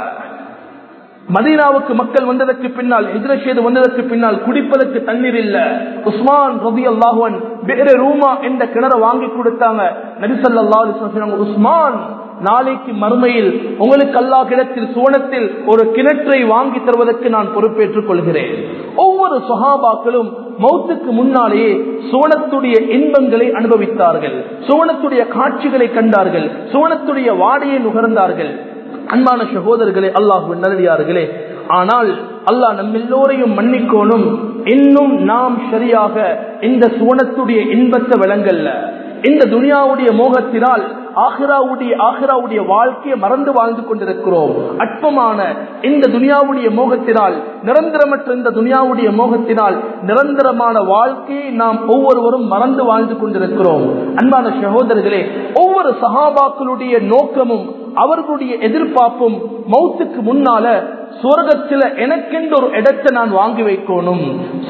மதீனாவுக்கு மக்கள் வந்ததற்கு பின்னால் எதிரஷேது வந்ததற்கு பின்னால் குடிப்பதற்கு தண்ணீர் இல்ல உஸ்மான் ரபி அல்லாஹுவன் வேற ரூமா என்ற கிணற வாங்கி கொடுத்தாங்க நபிசல்லா உஸ்மான் நாளைக்கு மறுமையில் உங்களுக்கு அல்லாஹ் கிடத்தில் சுவனத்தில் ஒரு கிணற்றை வாங்கி தருவதற்கு நான் பொறுப்பேற்றுக் கொள்கிறேன் ஒவ்வொரு சுகாபாக்களும் மௌத்துக்கு முன்னாலேயே சுவனத்துடைய இன்பங்களை அனுபவித்தார்கள் சுவனத்துடைய காட்சிகளை கண்டார்கள் சுவனத்துடைய வாடையை நுகர்ந்தார்கள் அன்பான சகோதரர்களே அல்லாஹு நல்லடியார்களே ஆனால் அல்லாஹ் நம்ம எல்லோரையும் மன்னிக்கோனும் இன்னும் நாம் சரியாக இந்த சுவனத்துடைய இன்பத்தை விளங்கல்ல இந்த துனியாவுடைய மோகத்தினால் ஆஹிராவுடைய ஆஹிராவுடைய வாழ்க்கையை மறந்து வாழ்ந்து கொண்டிருக்கிறோம் அற்பமான இந்த துனியாவுடைய மோகத்தினால் நிரந்தரமற்ற இந்த துனியாவுடைய மோகத்தினால் நிரந்தரமான வாழ்க்கையை நாம் ஒவ்வொருவரும் மறந்து வாழ்ந்து கொண்டிருக்கிறோம் அன்பான சகோதரர்களே ஒவ்வொரு சகாபாக்களுடைய நோக்கமும் அவர்களுடைய எதிர்பார்ப்பும் மௌத்துக்கு முன்னால சுவர்க்கத்துல எனக்கென்று ஒரு இடத்தை நான் வாங்கி வைக்கணும்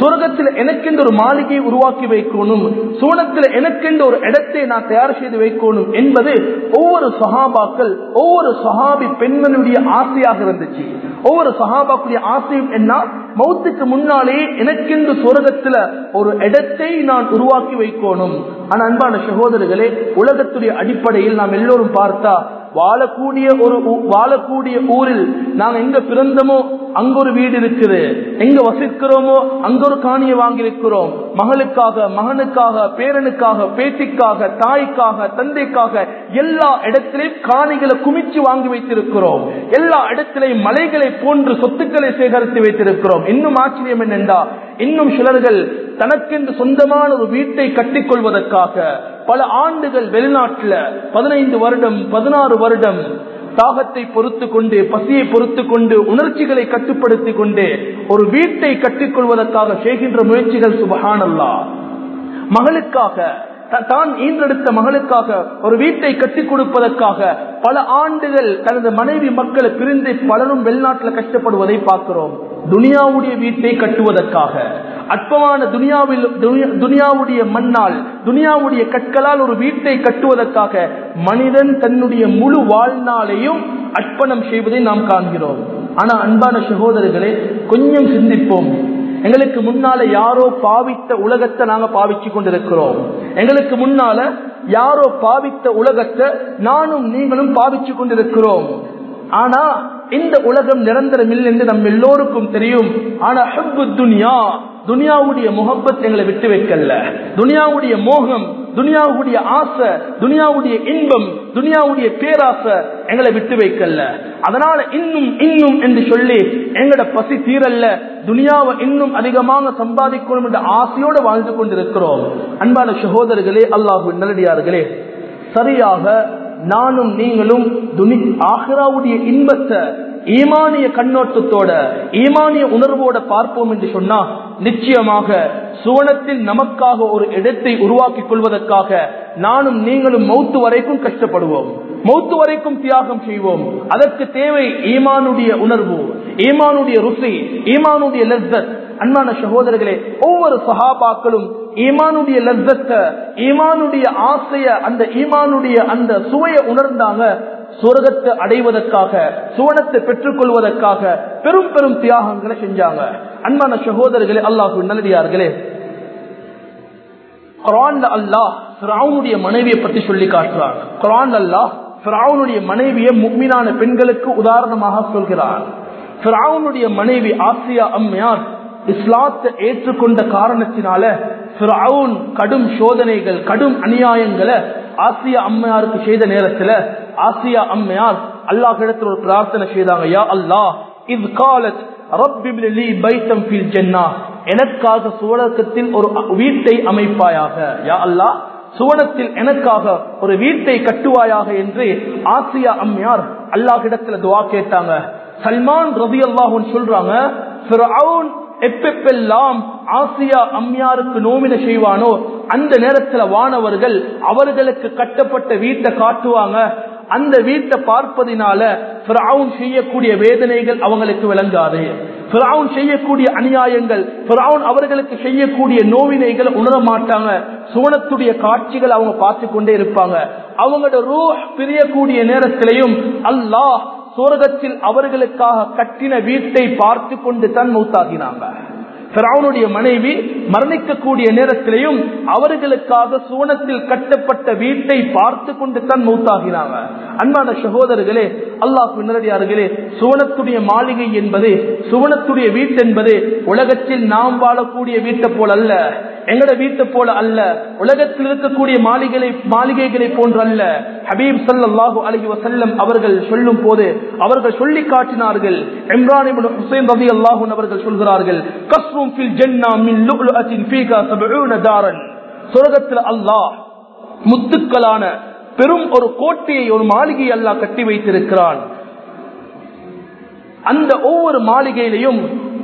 சுவர்க்கத்தில் எனக்கென்று ஒரு மாளிகையை உருவாக்கி வைக்கணும் சுவனத்தில் எனக்கென்று ஒரு இடத்தை நான் தயார் செய்து வைக்கணும் என்பது ஒவ்வொரு சஹாபாக்கள் ஒவ்வொரு சஹாபி பெண்மனுடைய ஆசையாக இருந்துச்சு ஒவ்வொரு சஹாபாக்குடைய ஆசையும் என்ன மௌத்துக்கு முன்னாலே எனக்கென்று சுவர்க்கத்துல ஒரு இடத்தை நான் உருவாக்கி வைக்கணும் ஆனா அன்பான சகோதரர்களே உலகத்துடைய அடிப்படையில் நாம் எல்லோரும் பார்த்தா வாழக்கூடிய ஒரு ஊ- வாழக்கூடிய ஊரில் நாங்க எங்க பிறந்தமோ அங்க ஒரு வீடு இருக்குது எங்க வசிக்கிறோமோ அங்க ஒரு காணியை வாங்கியிருக்கிறோம் மகளுக்காக மகனுக்காக பேரனுக்காக பேத்திக்காக தாய்க்காக தந்தைக்காக எல்லா இடத்திலையும் காணிகளை குமிச்சு வாங்கி வைத்திருக்கிறோம் எல்லா இடத்திலையும் மலைகளை போன்று சொத்துக்களை சேகரித்து வைத்திருக்கிறோம் இன்னும் ஆச்சரியம் என்னென்றா இன்னும் சிலர்கள் தனக்கென்று சொந்தமான ஒரு வீட்டை கட்டிக் கொள்வதற்காக பல ஆண்டுகள் வெளிநாட்டுல பதினைந்து வருடம் பதினாறு வருடம் தாகத்தை பொறுத்து கொண்டு பசியை பொறுத்து கொண்டு உணர்ச்சிகளை கட்டுப்படுத்திக் கொண்டு ஒரு வீட்டை கட்டிக் கொள்வதற்காக செய்கின்ற முயற்சிகள் சுபஹானல்லா மகளுக்காக த- தான் ஈன்றெடுத்த மகளுக்காக ஒரு வீட்டை கட்டிக் கொடுப்பதற்காக பல ஆண்டுகள் தனது மனைவி மக்களை பிரிந்து பலரும் வெளிநாட்டில் கஷ்டப்படுவதை பார்க்கிறோம் துனியாவுடைய வீட்டை கட்டுவதற்காக அற்பமான துனியாவில் துனியா- துனியாவுடைய மண்ணால் துனியாவுடைய கற்களால் ஒரு வீட்டை கட்டுவதற்காக மனிதன் தன்னுடைய முழு வாழ்நாளையும் அர்ப்பணம் செய்வதை நாம் காண்கிறோம் ஆனா அன்பான சகோதரர்களே கொஞ்சம் சிந்திப்போம் எங்களுக்கு முன்னால யாரோ பாவித்த உலகத்தை நாங்க பாவிச்சு கொண்டிருக்கிறோம் எங்களுக்கு முன்னால யாரோ பாவித்த உலகத்தை நானும் நீங்களும் பாவிச்சு கொண்டிருக்கிறோம் ஆனா இந்த உலகம் நிரந்தரம் இல்லை என்று நம்ம எல்லோருக்கும் தெரியும் ஆனா ஹப்பு துனியா துனியாவுடைய முகப்பத் எங்களை விட்டு வைக்கல துனியாவுடைய மோகம் துனியாவுடைய ஆசை துனியாவுடைய இன்பம் துனியாவுடைய பேராசை எங்களை விட்டு வைக்கல அதனால இன்னும் இன்னும் என்று சொல்லி எங்கட பசி தீரல்ல துனியாவை இன்னும் அதிகமாக சம்பாதிக்கணும் என்ற ஆசையோடு வாழ்ந்து கொண்டிருக்கிறோம் அன்பான சகோதரர்களே அல்லாஹு நல்லடியார்களே சரியாக நானும் நீங்களும் துனி ஆஹிராவுடைய இன்பத்தை ஈமானிய கண்ணோட்டத்தோட ஈமானிய உணர்வோட பார்ப்போம் என்று சொன்னா நிச்சயமாக சுவனத்தில் நமக்காக ஒரு இடத்தை உருவாக்கிக் கொள்வதற்காக நானும் நீங்களும் மௌத்து வரைக்கும் கஷ்டப்படுவோம் மௌத்து வரைக்கும் தியாகம் செய்வோம் அதற்கு தேவை ஈமானுடைய உணர்வு ஈமானுடைய ருசி ஈமானுடைய லெஸ்ஸத் அன்பான சகோதரர்களே ஒவ்வொரு சஹாபாக்களும் ஈமானுடைய லெஸ்ஸத்தை ஈமானுடைய ஆசைய அந்த ஈமானுடைய அந்த சுவையை உணர்ந்தாங்க சுரகத்தை அடைவதற்காக சுவனத்தை பெற்றுக் கொள்வதற்காக பெரும் பெரும் தியாகங்களை செஞ்சாங்க அன்பான சகோதரர்களே அல்லாஹு நல்லடியார்களே குரான்ல அல்லாஹ் ஃபிரௌனுடைய மனைவியை பத்தி சொல்லி காட்டுறான் குரான் அல்லாஹ் ஃபிரௌனுடைய மனைவியை முக்மினான பெண்களுக்கு உதாரணமாக சொல்கிறான் ஃபிரௌனுடைய மனைவி ஆசியா அம்மையார் இஸ்லாத்தை ஏற்றுக்கொண்ட காரணத்தினால ஃபிரௌன் கடும் சோதனைகள் கடும் அநியாயங்களை ஆசியா அம்மையாருக்கு செய்த நேரத்துல ஆசியா அம்மையார் அல்லாஹ் இடத்துல ஒரு பிரார்த்தனை செய்தாங்க யா அல்லாஹ் இது காலத் ரப்பி லி பைத்தம் ஃபில் ஜன்னah எனக்காக சுவனத்தில் ஒரு வீட்டை அமைப்பாயாக யா அல்லாஹ் சுவனத்தில் எனக்காக ஒரு வீட்டை கட்டுவாயாக என்று ஆசியா அம்மையார் அல்லாஹிடத்துல துவா கேட்டாங்க சல்மான் ரவி அல்லாஹூன் சொல்றாங்க ஃபிரௌன் எப்பெப்பெல்லாம் ஆசியா அம்மையாருக்கு நோமின செய்வானோ அந்த நேரத்துல வானவர்கள் அவர்களுக்கு கட்டப்பட்ட வீட்டை காட்டுவாங்க அந்த வீட்டை பார்ப்பதினால ஃபிரௌன் செய்யக்கூடிய வேதனைகள் அவங்களுக்கு விளங்காது ஃபிரௌன் செய்யக்கூடிய அநியாயங்கள் ஃபிரௌன் அவர்களுக்கு செய்யக்கூடிய நோவினைகளை உணர மாட்டாங்க சுவனத்துடைய காட்சிகள் அவங்க பார்த்து கொண்டே இருப்பாங்க அவங்களோட ரூ பிரியக்கூடிய நேரத்திலையும் அல்லாஹ் சுவர்க்கத்தில் அவர்களுக்காக கட்டின வீட்டை பார்த்து கொண்டு தான் மௌத்தாகினாங்க பிராவுனுடைய மனைவி மரணிக்கக்கூடிய நேரத்திலையும் அவர்களுக்காக சுவனத்தில் கட்டப்பட்ட வீட்டை பார்த்து கொண்டு தான் மௌத்தாகினாங்க அன்பான சகோதரர்களே அல்லாஹ் நேரடியார்களே சுவனத்துடைய மாளிகை என்பது சுவனத்துடைய வீட்டு என்பது உலகத்தில் நாம் வாழக்கூடிய வீட்டை போல அல்ல எங்கட வீட்டை போல அல்ல உலகத்தில் இருக்கக்கூடிய மாளிகளை மாளிகைகளை போன்று அல்ல ஹபீப் சல்லாஹூ அலஹி வசல்லம் அவர்கள் சொல்லும் போது அவர்கள் சொல்லி காட்டினார்கள் இம்ரான் ஹுசைன் ரவி அல்லாஹூன் அவர்கள் சொல்கிறார்கள் கஸ்ரும் ஃபில் ஜன்னா மின் லுஅத்தின் ஃபீகா சபஊன தாரன் சொர்க்கத்தில் அல்லாஹ் முத்துக்களான பெரும் ஒரு கோட்டையை ஒரு மாளிகை அல்லாஹ் கட்டி வைத்திருக்கிறான் அந்த ஒவ்வொரு மாளிகையிலையும்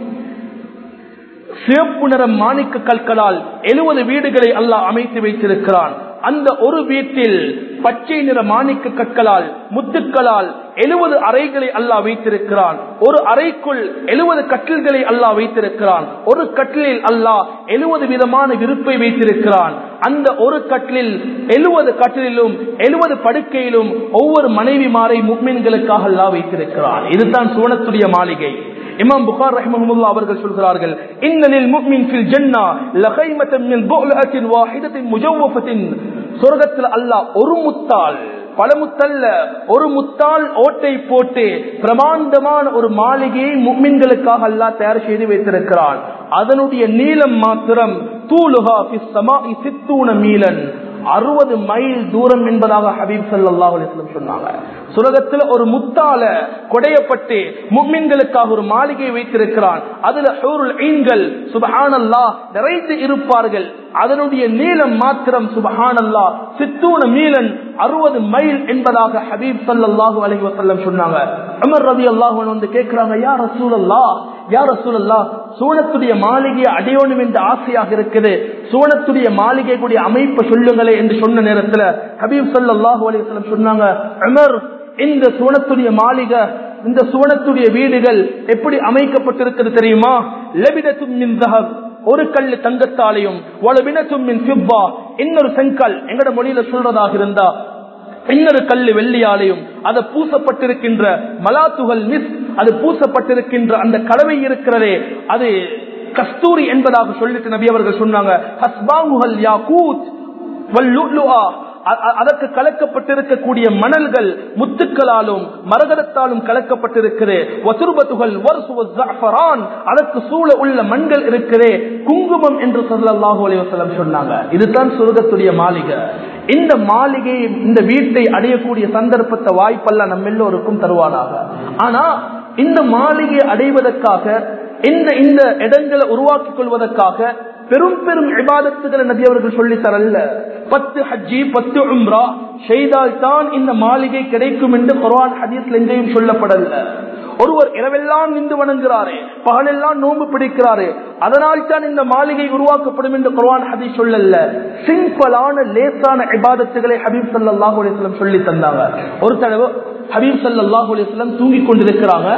சிவப்பு நிறம் மாணிக்க கற்களால் எழுபது வீடுகளை அல்லாஹ் அமைத்து வைத்திருக்கிறான் அந்த ஒரு வீட்டில் பச்சை நிற மாணிக்க கற்களால் முத்துக்களால் எழுபது அறைகளை அல்லாஹ் வைத்திருக்கிறான் ஒரு அறைக்குள் எழுபது கட்டில்களை அல்லாஹ் வைத்திருக்கிறான் ஒரு கட்டிலில் அல்லாஹ் எழுபது விதமான விருப்பை வைத்திருக்கிறான் அந்த ஒரு கட்டிலில் எழுபது கட்டிலும் எழுபது படுக்கையிலும் ஒவ்வொரு மனைவிமாரை முக்மின்களுக்காக அல்லாஹ் வைத்திருக்கிறான் இதுதான் சுவனத்துடைய மாளிகை இமாம் புகார் ரஹ்மஹுல்லா அவர்கள் சொல்கிறார்கள் இன்னலில் முஃமின் ஃபில் ஜன்னா லகைமத்தன் மின் புஅலத்தின் வாஹிதத்தின் முஜவ்வஃபத்தின் சொர்க்கத்தில் அல்லாஹ் ஒரு முத்தால் பல முத்தல்ல ஒரு முத்தால் ஓட்டை போட்டு பிரமாண்டமான ஒரு மாளிகையை முக்மின்களுக்காக அல்லாஹ் தயார் செய்து வைத்திருக்கிறான் அதனுடைய நீளம் மாத்திரம் தூலுகா ஃபிஸ் ஸமாஇ சித்தூன மீலன் அறுபது மைல் தூரம் என்பதாக ஹபீப் சல்லாஹ் அலிஸ்லம் சொன்னாங்க சுரகத்துல ஒரு முத்தால கொடையப்பட்டு முக்மின்களுக்காக ஒரு மாளிகை வைத்திருக்கிறான் அதுல ஐன்கள் சுபஹானல்லா நிறைந்து இருப்பார்கள் அதனுடைய நீளம் மாத்திரம் சுபஹானல்லா சித்தூன மீலன் அறுபது மைல் என்பதாக ஹபீப் சல்லாஹூ அலஹி வசல்லம் சொன்னாங்க அமர் ரவி அல்லாஹ் வந்து கேட்கிறாங்க யார் ரசூல் அல்லா யார் ரசூல் அல்லா சூனத்துடைய மாளிகையை அடையணும் என்று ஆசையாக இருக்குது சூனத்துடைய மாளிகை கூடிய அமைப்பை சொல்லுங்களே என்று சொன்ன நேரத்தில் ஹபீப் சல்லாஹூ அலிவசல்லம் சொன்னாங்க அமர் இந்த சூனத்துடைய மாளிகை இந்த சூனத்துடைய வீடுகள் எப்படி அமைக்கப்பட்டிருக்கிறது தெரியுமா லெபிடத்தும் மின் தஹப் ஒரு கல் தங்கத்தாலையும் இன்னொரு செங்கல் எங்கட மொழியில சொல்றதாக இருந்தா இன்னொரு கல்லு வெள்ளியாலையும் அது பூசப்பட்டிருக்கின்ற மலாத்துகள் மிஸ் அது பூசப்பட்டிருக்கின்ற அந்த கலவை இருக்கிறதே அது கஸ்தூரி என்பதாக சொல்லிட்டு நபி அவர்கள் சொன்னாங்க ஹஸ்பாங்குகள் யாக்கூத் வல்லுலுஆ அதற்கு கலக்கப்பட்டிருக்கக்கூடிய மணல்கள் முத்துக்களாலும் மரகதத்தாலும் கலக்கப்பட்டிருக்கிறே வசுர்பத்துகள் அதற்கு சூழ உள்ள மண்கள் இருக்கிறே குங்குமம் என்று சொல்லல்லாஹு அலைவசலம் சொன்னாங்க இதுதான் சுருகத்துடைய மாளிகை இந்த மாளிகை இந்த வீட்டை அடையக்கூடிய சந்தர்ப்பத்தை வாய்ப்பெல்லாம் நம்ம எல்லோருக்கும் தருவானாக ஆனா இந்த மாளிகை அடைவதற்காக இந்த இந்த இடங்களை உருவாக்கிக் கொள்வதற்காக பெரும் பெரும் இபாதத்துகளை நபி அவர்கள் சொல்லி தரல பத்து ஹஜ்ஜி பத்து உம்ரா செய்தால் தான் இந்த மாளிகை கிடைக்கும் என்று குர்ஆன் ஹதீஸ்ல எங்கேயும் சொல்லப்படல ஒருவர் இரவெல்லாம் நின்று வணங்குறாரு பகலெல்லாம் நோன்பு பிடிக்கிறாரு அதனால் தான் இந்த மாளிகை உருவாக்கப்படும் என்று குர்ஆன் ஹதீஸ் சொல்லல சிம்பிளான லேசான இபாதத்துகளை ஹபீப் சல்லாஹூ அலிஸ்லம் சொல்லி தந்தாங்க ஒரு தடவை ஹபீப் சல்லாஹூ அலிஸ்லம் தூங்கி கொண்டிருக்கிறாங்க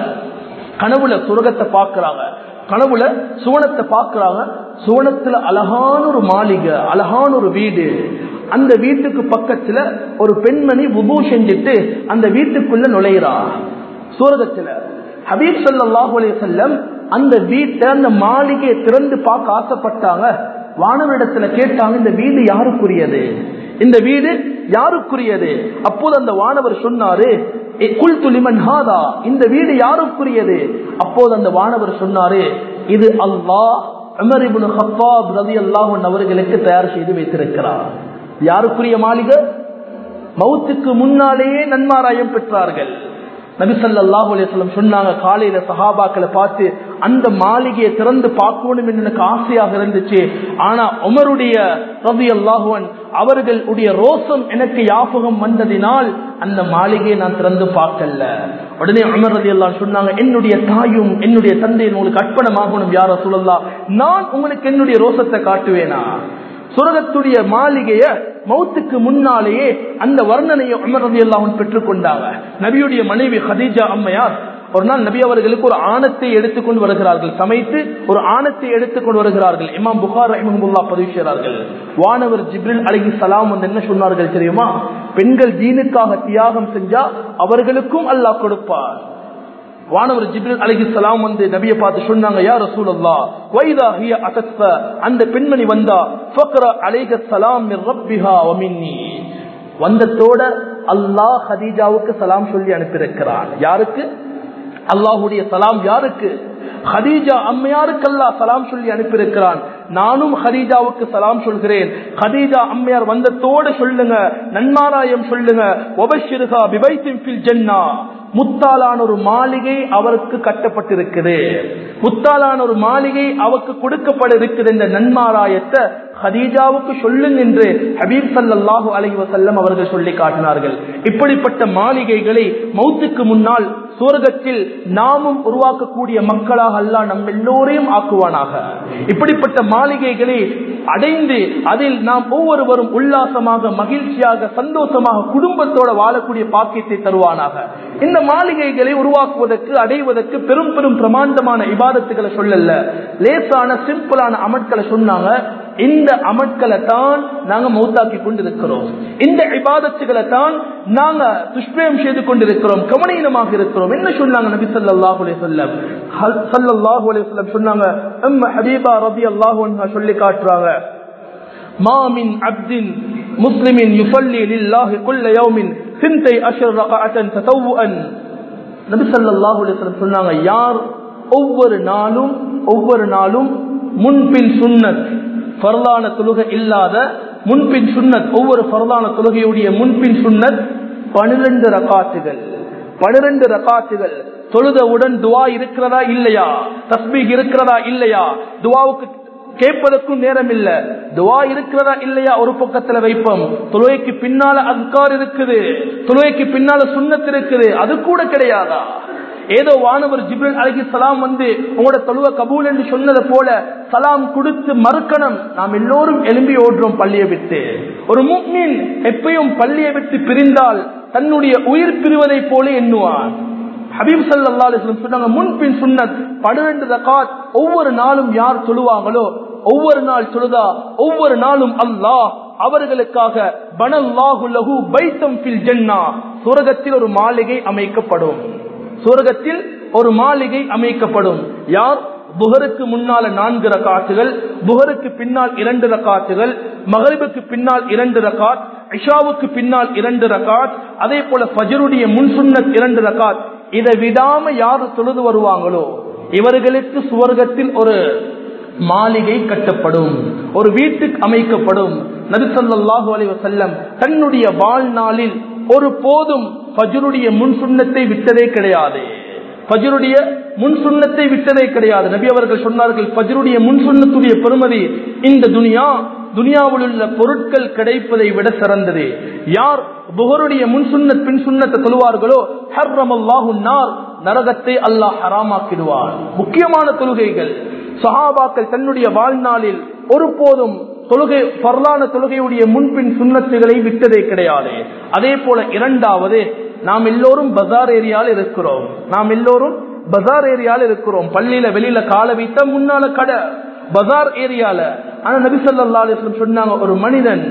கனவுல சுரகத்தை பாக்குறாங்க கனவுல சுவனத்தை பாக்குறாங்க சுவனத்துல அழகான ஒரு மாளிகை அழகான ஒரு வீடு அந்த வீட்டுக்கு பக்கத்துல ஒரு பெண்மணி உபு செஞ்சுட்டு அந்த வீட்டுக்குள்ள நுழையிறா சூரகத்துல ஹபீப் சல்லாஹூ அலி செல்லம் அந்த வீட்டை அந்த மாளிகையை திறந்து பார்க்க ஆசைப்பட்டாங்க வானவரிடத்துல கேட்டாங்க இந்த வீடு யாருக்குரியது இந்த வீடு யாருக்குரியது அப்போது அந்த வானவர் சொன்னாரு குல் துலிமன் ஹாதா இந்த வீடு யாருக்குரியது அப்போது அந்த வானவர் சொன்னாரு இது அல்லாஹ் அமர் இப்னு ஹப்பாப் ரலியல்லாஹு அன்ஹு அவர்களுக்கு தயார் செய்து வைத்திருக்கிறார் யாருக்குரிய மாளிகை மௌத்துக்கு முன்னாலேயே நன்மாராயம் பெற்றார்கள் நபிசல்லாஹு அலிஸ்லம் சொன்னாங்க காலையில சஹாபாக்களை பார்த்து அந்த மாளிகையை திறந்து பார்க்கணும் என்று எனக்கு ஆசையாக இருந்துச்சு ஆனா உமருடைய ரவி அல்லாஹுவன் அவர்களுடைய ரோசம் எனக்கு யாபகம் வந்ததினால் அந்த மாளிகையை நான் திறந்து பார்க்கல உடனே உமர் ரதி எல்லாம் சொன்னாங்க என்னுடைய தாயும் என்னுடைய தந்தையும் உங்களுக்கு அர்ப்பணமாகணும் யார சொல்லலாம் நான் உங்களுக்கு என்னுடைய ரோசத்தை காட்டுவேனா சுரகத்துடைய மாளிகைய மௌத்துக்கு முன்னாலேயே அந்த வர்ணனையை உமர் ரதி எல்லாம் பெற்றுக் கொண்டாங்க நபியுடைய மனைவி ஹதீஜா அம்மையார் ஒரு நாள் நபி அவர்களுக்கு ஒரு ஆணத்தை எடுத்துக்கொண்டு வருகிறார்கள் சமைத்து ஒரு ஆணத்தை எடுத்துக்கொண்டு வருகிறார்கள் இமாம் புகார் ரஹிமஹுல்லா பதிவு செய்கிறார்கள் வானவர் ஜிப்ரில் அலகி சலாம் வந்து என்ன சொன்னார்கள் தெரியுமா பெண்கள் தீனுக்காக தியாகம் செஞ்சா அவர்களுக்கும் அல்லாஹ் கொடுப்பார் வானவர் ஜிப்ரில் அலகி சலாம் வந்து நபியை பார்த்து சொன்னாங்க யார் ரசூல் அல்லா வைதா ஹிய அசத்ப அந்த பெண்மணி வந்தா ஃபக்ர அலைக சலாம் ரப்பிஹா வமின்னி வந்தத்தோட அல்லாஹ் ஹதீஜாவுக்கு சலாம் சொல்லி அனுப்பியிருக்கிறான் யாருக்கு அல்லாஹுடைய சலாம் யாருக்கு ஹதீஜா அம்மையாருக்கு அல்லாஹ் சலாம் சொல்லி அனுப்பியிருக்கிறான் நானும் ஹதீஜாவுக்கு சலாம் சொல்கிறேன் ஹதீஜா அம்மையார் வந்தத்தோடு சொல்லுங்க நன்மாராயம் சொல்லுங்க ஒபஷிருகா பிபைத்தின் ஃபில் ஜன்னா முத்தாலான ஒரு மாளிகை அவருக்கு கட்டப்பட்டிருக்குது முத்தாலான ஒரு மாளிகை அவருக்கு கொடுக்கப்பட இருக்குது என்ற நன்மாராயத்தை ஹதீஜாவுக்கு சொல்லுங்க என்று ஹபீப் சல்லாஹூ அலஹி வசல்லம் அவர்கள் சொல்லி காட்டினார்கள் இப்படிப்பட்ட மாளிகைகளை மௌத்துக்கு முன்னால் சுவர்க்கத்தில் நாமும் உருவாக்கக்கூடிய மக்களாக அல்ல நம் எல்லோரையும் ஆக்குவானாக இப்படிப்பட்ட மாளிகைகளை அடைந்து அதில் நாம் ஒவ்வொருவரும் உல்லாசமாக மகிழ்ச்சியாக சந்தோஷமாக குடும்பத்தோட வாழக்கூடிய பாக்கியத்தை தருவானாக இந்த மாளிகைகளை உருவாக்குவதற்கு அடைவதற்கு பெரும் பெரும் பிரமாண்டமான இபாதத்துகளை சொல்லல லேசான சிம்பிளான அமட்களை சொன்னாங்க இந்த அமட்களை தான் நாங்க மௌத்தாக்கி கொண்டிருக்கிறோம் இந்த இபாதத்துகளை தான் நாங்க துஷ்பிரயம் செய்து கொண்டிருக்கிறோம் கவனீனமாக இருக்கிறோம் என்ன சொன்னாங்க நபி ஸல்லல்லாஹு அலைஹி வஸல்லம் ஸல்லல்லாஹு அலைஹி வஸல்லம் சொன்னாங்க அம்மா ஹபீபா ரலியல்லாஹு அன்ஹா சொல்லி காட்டுறாங்க மா மின் அப்தின் முஸ்லிமின் யுஸல்லி லில்லாஹி குல்ல யௌமின் சிந்தை அஷர் ரகஅத்தன் ததவ்வுஅன் நபி ஸல்லல்லாஹு அலைஹி வஸல்லம் சொன்னாங்க யார் ஒவ்வொரு நாளும் ஒவ்வொரு நாளும் முன்பின் சுன்னத் ஃபர்லான தொழுகை இல்லாத முன்பின் சுன்னத் ஒவ்வொரு ஃபர்லான தொழுகையுடைய முன்பின் சுன்னத் பனிரெண்டு ரகாத்துகள் பனிரெண்டு ரகாத்துகள் தொழுதவுடன் துவா இருக்கிறதா இல்லையா தஸ்பீக் இருக்கிறதா இல்லையா துவாவுக்கு கேட்பதற்கும் நேரம் இல்ல துவா இருக்கிறதா இல்லையா ஒரு பக்கத்துல வைப்போம் தொழுகைக்கு பின்னால அஸ்கார் இருக்குது தொழுகைக்கு பின்னால சுண்ணத் இருக்குது அது கூட கிடையாதா ஏதோ வானவர் ஜிப்ரல் அலகி சலாம் வந்து உங்களோட தொழுவ கபூல் என்று சொன்னதை போல சலாம் கொடுத்து மறுக்கணும் நாம் எல்லோரும் எலும்பி ஓடுறோம் பள்ளியை விட்டு ஒரு முக்மீன் எப்பயும் பள்ளியை விட்டு பிரிந்தால் தன்னுடைய உயிர் பிரிவதை போல எண்ணுவான் ஹபீப் சல்லா அலிஸ்லம் சொன்னாங்க முன்பின் சுன்னத் பன்னிரண்டு ரகாத் ஒவ்வொரு நாளும் யார் சொல்லுவாங்களோ ஒவ்வொரு நாள் சொல்லுதா ஒவ்வொரு நாளும் அல்லாஹ் அவர்களுக்காக பனல்லாஹு லஹு பைத்தம் ஃபில் ஜன்னா சுரகத்தில் ஒரு மாளிகை அமைக்கப்படும் சுரகத்தில் ஒரு மாளிகை அமைக்கப்படும் யார் புகருக்கு முன்னால நான்கு ரகாத்துகள் புகருக்கு பின்னால் இரண்டு ரகாத்துகள் மகரிபுக்கு பின்னால் இரண்டு ரகாத் இஷாவுக்கு பின்னால் இரண்டு ரகாத் அதே போல ஃபஜருடைய முன்சுன்னத் இரண்டு ரகாத் இதை விடாம யாரு தொழுது வருவாங்களோ இவர்களுக்கு சுவர்க்கத்தில் ஒரு மாளிகை கட்டப்படும் ஒரு வீட்டுக்கு அமைக்கப்படும் நபிசல்லாஹு அலைவ செல்லம் தன்னுடைய வாழ்நாளில் ஒரு போதும் ஃபஜருடைய முன் சுண்ணத்தை விட்டதே கிடையாது ஃபஜருடைய முன் சுண்ணத்தை விட்டதே கிடையாது நபி அவர்கள் சொன்னார்கள் ஃபஜருடைய முன் சுண்ணத்துடைய பெருமதி இந்த துனியா துனியாவில் உள்ள பொருட்கள் கிடைப்பதை விட சிறந்தது யார் புகருடைய முன் சுண்ணத் பின் சுண்ணத்தை சொல்லுவார்களோ ஹர்ரமல்லாஹு நார் நரகத்தை அல்லாஹ் ஹராமாக்கிடுவார் முக்கியமான தொழுகைகள் சஹாபாக்கள் தன்னுடைய வாழ்நாளில் ஒருபோதும் தொழுகை பரலான தொழுகையுடைய முன்பின் சுண்ணத்துகளை விட்டதே கிடையாது அதே போல இரண்டாவது நாம் எல்லோரும் பஜார் ஏரியாவில் இருக்கிறோம் நாம் எல்லோரும் பஜார் ஏரியாவில் இருக்கிறோம் பள்ளியில வெளியில கால வைத்த முன்னால கடை பஜார் ஏரியால ஆனா நபிசல்லா அலிஸ்லம் சொன்னாங்க ஒரு மனிதன்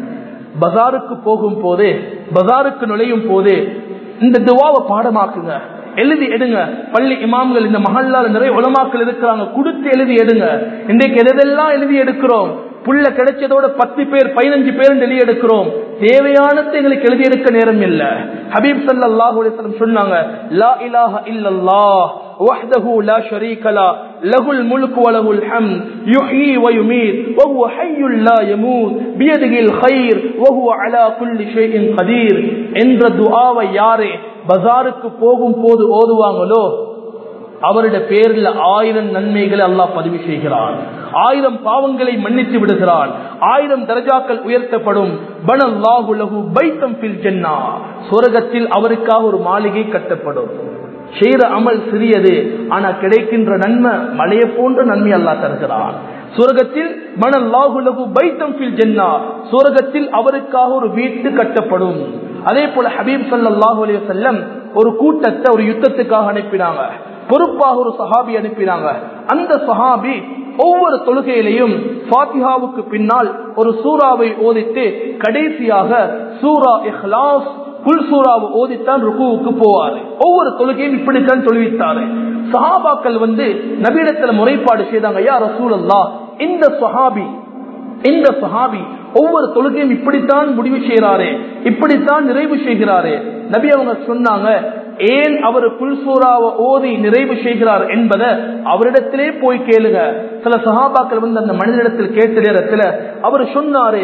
பஜாருக்கு போகும் போதே பஜாருக்கு நுழையும் போதே இந்த துவாவை பாடமாக்குங்க எழுதி எடுங்க பள்ளி இமாம்கள் இந்த மகல்லால நிறைய உலமாக்கள் இருக்கிறாங்க கொடுத்து எழுதி எடுங்க இன்றைக்கு எதெல்லாம் எழுதி எடுக்கிறோம் புள்ள கிடைச்சதோட பத்து பேர் பதினஞ்சு பேர் எழுதி எடுக்கிறோம் தேவையானது எங்களுக்கு எழுதி எடுக்க நேரம் இல்ல ஹபீப் சல்லாஹூ அலிஸ்லம் சொன்னாங்க லா இலாஹ இல்லல்லாஹ் وحده لا شريك له له الملك وله الحمد يحيي ويميت وهو حي لا يموت بيده الخير وهو على كل شيء قدير என்ற துஆவை யாரே பஜாருக்கு போகும் போது ஓதுவாங்களோ அவருடைய பேரில் ஆயிரம் நன்மைகளை அல்லாஹ் பதிவு செய்கிறான் ஆயிரம் பாவங்களை மன்னித்து விடுகிறான் ஆயிரம் தரஜாக்கள் உயர்த்தப்படும் பனல்லாஹு லஹு பைத்தம் ஃபில் ஜன்னா சொர்க்கத்தில் அவருக்காக ஒரு மாளிகை கட்டப்படும் செய்யற அமல் சிறியது ஆனா கிடைக்கின்ற நன்மை மலையை போன்ற நன்மை அல்லா தருகிறான் சுரகத்தில் மணல்லாஹுலகு பைத்தம் ஃபில் ஜன்னா சுரகத்தில் அவருக்காக ஒரு வீட்டு கட்டப்படும் அதே போல ஹபீப் சல்லாஹூ அலைய செல்லம் ஒரு கூட்டத்தை ஒரு யுத்தத்துக்காக அனுப்பினாங்க பொறுப்பாக ஒரு சஹாபி அனுப்பினாங்க அந்த சஹாபி ஒவ்வொரு தொழுகையிலையும் பாத்திஹாவுக்கு பின்னால் ஒரு சூறாவை ஓதித்து கடைசியாக சூரா இஹ்லாஸ் குல் சூறாவை ஓதித்தான் ருக்குவுக்கு போவாரு ஒவ்வொரு தொழுகையும் இப்படித்தான் தொழுவித்தாரு சஹாபாக்கள் வந்து நபீடத்துல முறைப்பாடு செய்தாங்க யா ரசூலல்லா இந்த சஹாபி இந்த சஹாபி ஒவ்வொரு தொழுகையும் இப்படித்தான் முடிவு செய்யறாரு இப்படித்தான் நிறைவு செய்கிறாரு நபி அவங்க சொன்னாங்க ஏன் அவர் புல்சூராவை ஓதி நிறைவு செய்கிறார் என்பதை அவரிடத்திலே போய் கேளுங்க சில சஹாபாக்கள் வந்து அந்த மனிதனிடத்தில் கேட்ட நேரத்தில் அவர் சொன்னாரு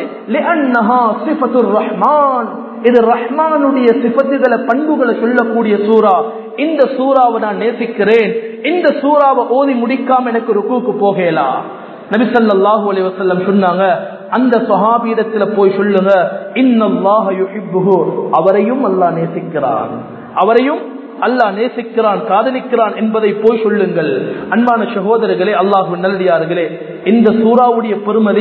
ரஹ்மான் இது ரஹ்மானுடைய சிபத்துகளை பண்புகளை சொல்லக்கூடிய சூறா இந்த சூறாவை நான் நேசிக்கிறேன் இந்த சூறாவை ஓதி முடிக்காம எனக்கு ருக்குக்கு போகலாம் நபிசல்லாஹூ அலி வசல்லம் சொன்னாங்க அந்த சஹாபியிடத்துல போய் சொல்லுங்க இன்னல்லாஹ யுஹிப்புஹு அவரையும் அல்லாஹ் நேசிக்கிறான் அவரையும் அல்லாஹ் நேசிக்கிறான் காதலிக்கிறான் என்பதை போய் சொல்லுங்கள் அன்பான சகோதரர்களே அல்லாஹு நல்லடியார்களே இந்த சூறாவுடைய பெருமதி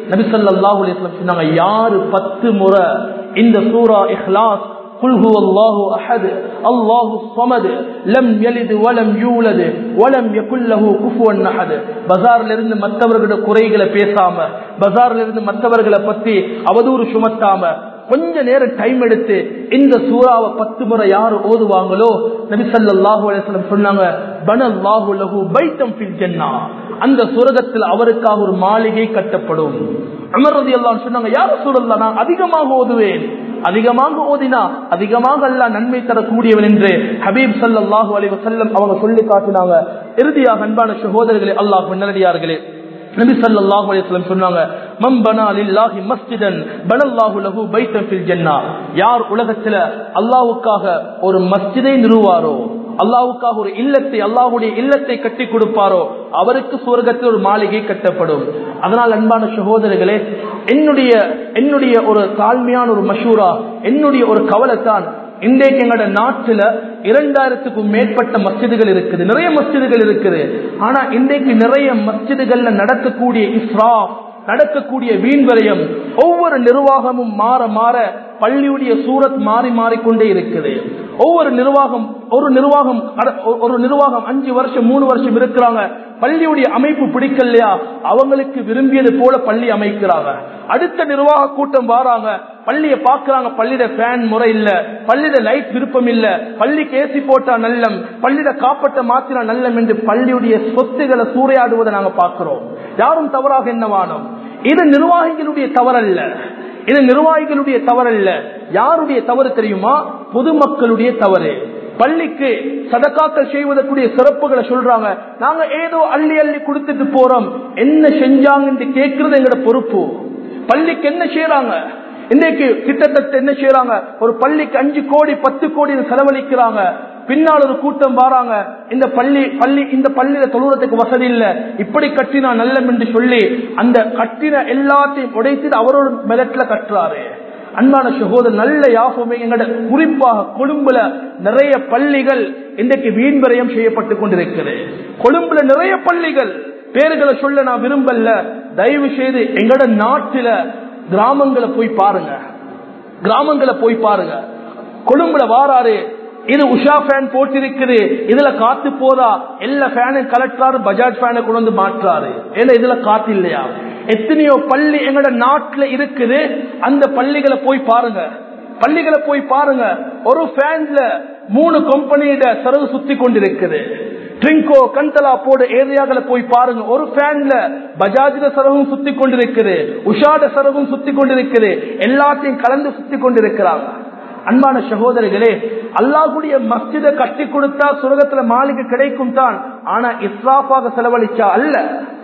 நபிசல்லாஹு அலிஸ்லாம் சொன்னாங்க யாரு பத்து முறை இந்த சூரா இஹ்லாஸ் قل هو الله احد الله الصمد لم يلد ولم يولد ولم يكن له كفوا احد பஜார்ல இருந்து மற்றவர்களோட குறைகளை பேசாம பஜார்ல இருந்து மற்றவர்களை பத்தி அவதூறு சுமத்தாம கொஞ்ச நேரம் டைம் எடுத்து இந்த சூறாவை பத்து முறை யாரு ஓதுவாங்களோ நபி ஸல்லல்லாஹு அலைஹி வஸல்லம் சொன்னாங்க பனல்லாஹு லஹு பைத்தம் ஃபில் ஜன்னah அந்த சுரகத்தில் அவருக்காக ஒரு மாளிகை கட்டப்படும் அமர் ரலியல்லாஹு அன்ஹு சொன்னாங்க யார் சூழல்ல நான் அதிகமாக ஓதுவேன் அதிகமாக ஓதினா அதிகமாக அல்ல நன்மை தரக்கூடியவன் என்று ஹபீப் சல்லாஹூ அலி வசல்லம் அவங்க சொல்லி காட்டினாங்க இறுதியாக அன்பான சகோதரர்களே அல்லாஹ் நல்லடியார்களே நபி ஸல்லல்லாஹு அலைஹி வஸல்லம் சொன்னாங்க மம் பனா லில்லாஹி மஸ்ஜிதன் பனல்லாஹு லஹு பைத்தன் ஃபில் ஜன்னah யார் உலகத்துல அல்லாஹ்வுக்காக ஒரு மஸ்ஜிதை நிறுவாரோ அல்லாவுக்காக ஒரு இல்லத்தை அல்லாஹுடைய இல்லத்தை கட்டி கொடுப்பாரோ அவருக்கு சுவர்க்கத்தில் ஒரு மாளிகை கட்டப்படும் அதனால் அன்பான சகோதரர்களே என்னுடைய என்னுடைய ஒரு தாழ்மையான ஒரு மஷூரா என்னுடைய ஒரு கவலைத்தான் இன்றைக்கு எங்களோட நாட்டுல இரண்டாயிரத்துக்கும் மேற்பட்ட மஸ்ஜிதுகள் இருக்குது நிறைய மஸ்ஜிதுகள் இருக்குது ஆனா இன்றைக்கு நிறைய மஸ்ஜிதுகள்ல நடக்கக்கூடிய இஸ்ரா நடக்கக்கூடிய வீண் விரயம் ஒவ்வொரு நிர்வாகமும் மாற மாற பள்ளியுடைய சூரத் மாறி மாறிக்கொண்டே இருக்குது ஒவ்வொரு நிர்வாகம் ஒரு நிர்வாகம் ஒரு நிர்வாகம் அஞ்சு வருஷம் மூணு வருஷம் இருக்கிறாங்க பள்ளியுடைய அமைப்பு பிடிக்கலையா அவங்களுக்கு விரும்பியது போல பள்ளி அமைக்கிறாங்க அடுத்த நிர்வாக கூட்டம் வாராங்க பள்ளியை பாக்குறாங்க பள்ளியிட ஃபேன் முறை இல்ல பள்ளியிட லைட் விருப்பம் இல்ல பள்ளிக்கு ஏசி போட்டா நல்லம் பள்ளியிட காப்பட்ட மாத்தினா நல்லம் என்று பள்ளியுடைய சொத்துகளை சூறையாடுவதை நாங்க பார்க்கிறோம் யாரும் தவறாக என்னவானோம் இது நிர்வாகிகளுடைய தவறல்ல இது நிர்வாகிகளுடைய தவறல்ல யாருடைய தவறு தெரியுமா பொதுமக்களுடைய தவறு பள்ளிக்கு சதக்காக்கள் செய்வதற்குரிய சிறப்புகளை சொல்றாங்க நாங்க ஏதோ அள்ளி அள்ளி கொடுத்துட்டு போறோம் என்ன செஞ்சாங்கன்னு கேட்கறது எங்களோட பொறுப்பு பள்ளிக்கு என்ன செய்யறாங்க இன்னைக்கு கிட்டத்தட்ட என்ன செய்யறாங்க ஒரு பள்ளிக்கு அஞ்சு கோடி பத்து கோடி செலவழிக்கிறாங்க பின்னால் ஒரு கூட்டம் வாராங்க இந்த பள்ளி பள்ளி இந்த பள்ளியில தொழுறதுக்கு வசதி இல்ல இப்படி கட்டினா நல்லம் என்று சொல்லி அந்த கட்டின எல்லாத்தையும் உடைத்து அவரோட மெலட்ல கட்டுறாரு அன்பான சகோதரர் நல்ல யாபமே எங்களோட குறிப்பாக கொழும்புல நிறைய பள்ளிகள் இன்றைக்கு வீண்வரையம் செய்யப்பட்டு கொண்டிருக்கிறது கொழும்புல நிறைய பள்ளிகள் பேர்களை சொல்ல நான் விரும்பல தயவு செய்து எங்களோட நாட்டில கிராமங்களை போய் பாருங்க கிராமங்களை போய் பாருங்க கொழும்புல வாராரு இது உஷா ஃபேன் போட்டிருக்குது இதுல காத்து போதா எல்லா ஃபேனும் கலெக்டாரு பஜாஜ் ஃபேனை கொண்டு வந்து மாற்றாரு ஏன்னா இதுல காத்து இல்லையா எத்தனையோ பள்ளி எங்களோட நாட்டுல இருக்குது அந்த பள்ளிகளை போய் பாருங்க பள்ளிகளை போய் பாருங்க ஒரு ஃபேன்ல மூணு கம்பெனியோட செலவு சுத்தி கொண்டிருக்குது ட்ரிங்கோ கந்தலா போட ஏரியாக்களை போய் பாருங்க ஒரு ஃபேன்ல பஜாஜ்ல சரவும் சுத்தி கொண்டிருக்குது உஷாட சரவும் சுத்தி கொண்டிருக்குது எல்லாத்தையும் கலந்து சுத்தி கொண்டிருக்கிறாங்க அன்பான சகோதரர்களே அல்லாஹுடைய மஸ்ஜிதை கட்டி கொடுத்தா சுரகத்துல மாளிகை கிடைக்கும் தான் ஆனா இஸ்ராஃபாக செலவழிச்சா அல்ல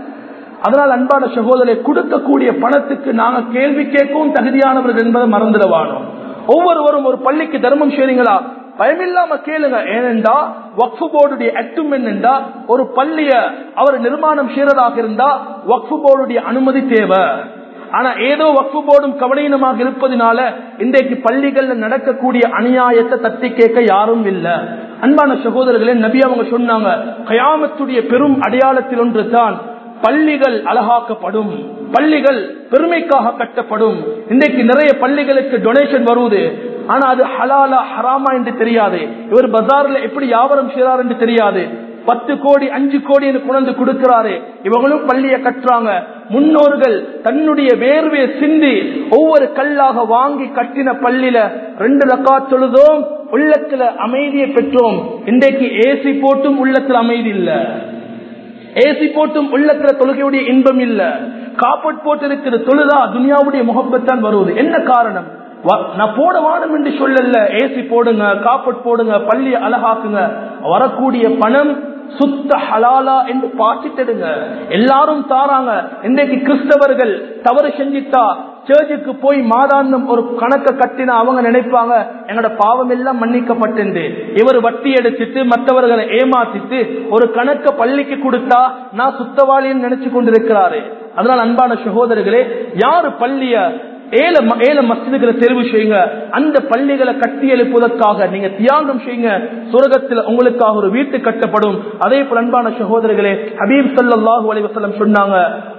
அதனால் அன்பான சகோதரரை கொடுக்கக்கூடிய பணத்துக்கு நாங்க கேள்வி கேட்கவும் தகுதியானவர்கள் என்பதை மறந்துடவானோம் ஒவ்வொருவரும் ஒரு பள்ளிக்கு தர்மம் செய்றீங்களா பயமில்லாம கேளுங்க ஏனென்றா வக்ஃபு போர்டுடைய ஆக்டும் என்னென்றா ஒரு பள்ளிய அவர் நிர்மாணம் செய்யறதாக இருந்தா வக்ஃபு போர்டுடைய அனுமதி தேவை ஆனா ஏதோ வக்ஃபு போர்டும் கவனீனமாக இருப்பதனால இன்றைக்கு பள்ளிகள்ல நடக்கக்கூடிய அநியாயத்தை தட்டி கேட்க யாரும் இல்ல அன்பான சகோதரர்களே நபி அவங்க சொன்னாங்க கயாமத்துடைய பெரும் அடையாளத்தில் ஒன்று தான் பள்ளிகள் அழகாக்கப்படும் பள்ளிகள் பெருமைக்காக கட்டப்படும் இன்றைக்கு நிறைய பள்ளிகளுக்கு டொனேஷன் வருவது ஆனா அது ஹலாலா ஹராமா என்று தெரியாது இவர் பஜார்ல எப்படி வியாபாரம் செய்யறார் என்று தெரியாது பத்து கோடி அஞ்சு கோடி கொண்டு கொடுக்கிறாரு இவங்களும் பள்ளிய கட்டுறாங்க முன்னோர்கள் தன்னுடைய வேர்வையை சிந்தி ஒவ்வொரு கல்லாக வாங்கி கட்டின பள்ளியில ரெண்டு ரக்கா தொழுதோம் உள்ளத்துல அமைதியை பெற்றோம் இன்றைக்கு ஏசி போட்டும் உள்ளத்துல அமைதி இல்ல ஏசி போட்டும் உள்ளத்துல தொழுகையுடைய இன்பம் இல்ல காப்பட் போட்டு இருக்கிற தொழுதா துனியாவுடைய முகப்பத்தான் வருவது என்ன காரணம் நான் போட வானம் என்று சொல்லல ஏசி போடுங்க காப்பட் போடுங்க பள்ளி அழகாக்குங்க வரக்கூடிய பணம் சுத்த ஹலாலா என்று பாச்சிட்டுடுங்க எல்லாரும் தாராங்க இன்றைக்கு கிறிஸ்தவர்கள் தவறு செஞ்சிட்டா சர்ச்சுக்கு போய் மாதாந்தம் ஒரு கணக்க கட்டினா அவங்க நினைப்பாங்க எங்களோட பாவம் எல்லாம் மன்னிக்கப்பட்டு இவர் வட்டி எடுத்துட்டு மற்றவர்களை ஏமாத்திட்டு ஒரு கணக்க பள்ளிக்கு கொடுத்தா நான் சுத்தவாளின்னு நினைச்சு கொண்டிருக்கிறாரு அதனால் அன்பான சகோதரர்களே யாரு பள்ளிய ஏழு ஏழு மசிதுகளை தெரிவு செய்யுங்க அந்த பள்ளிகளை கட்டி எழுப்புவதற்காக நீங்க தியாகம் செய்யுங்க சுரகத்தில் உங்களுக்காக ஒரு வீட்டு கட்டப்படும் அதே போல அன்பான சகோதரர்களே ஹபீப் சல்லாஹூ அலிவசல்லம் சொன்னாங்க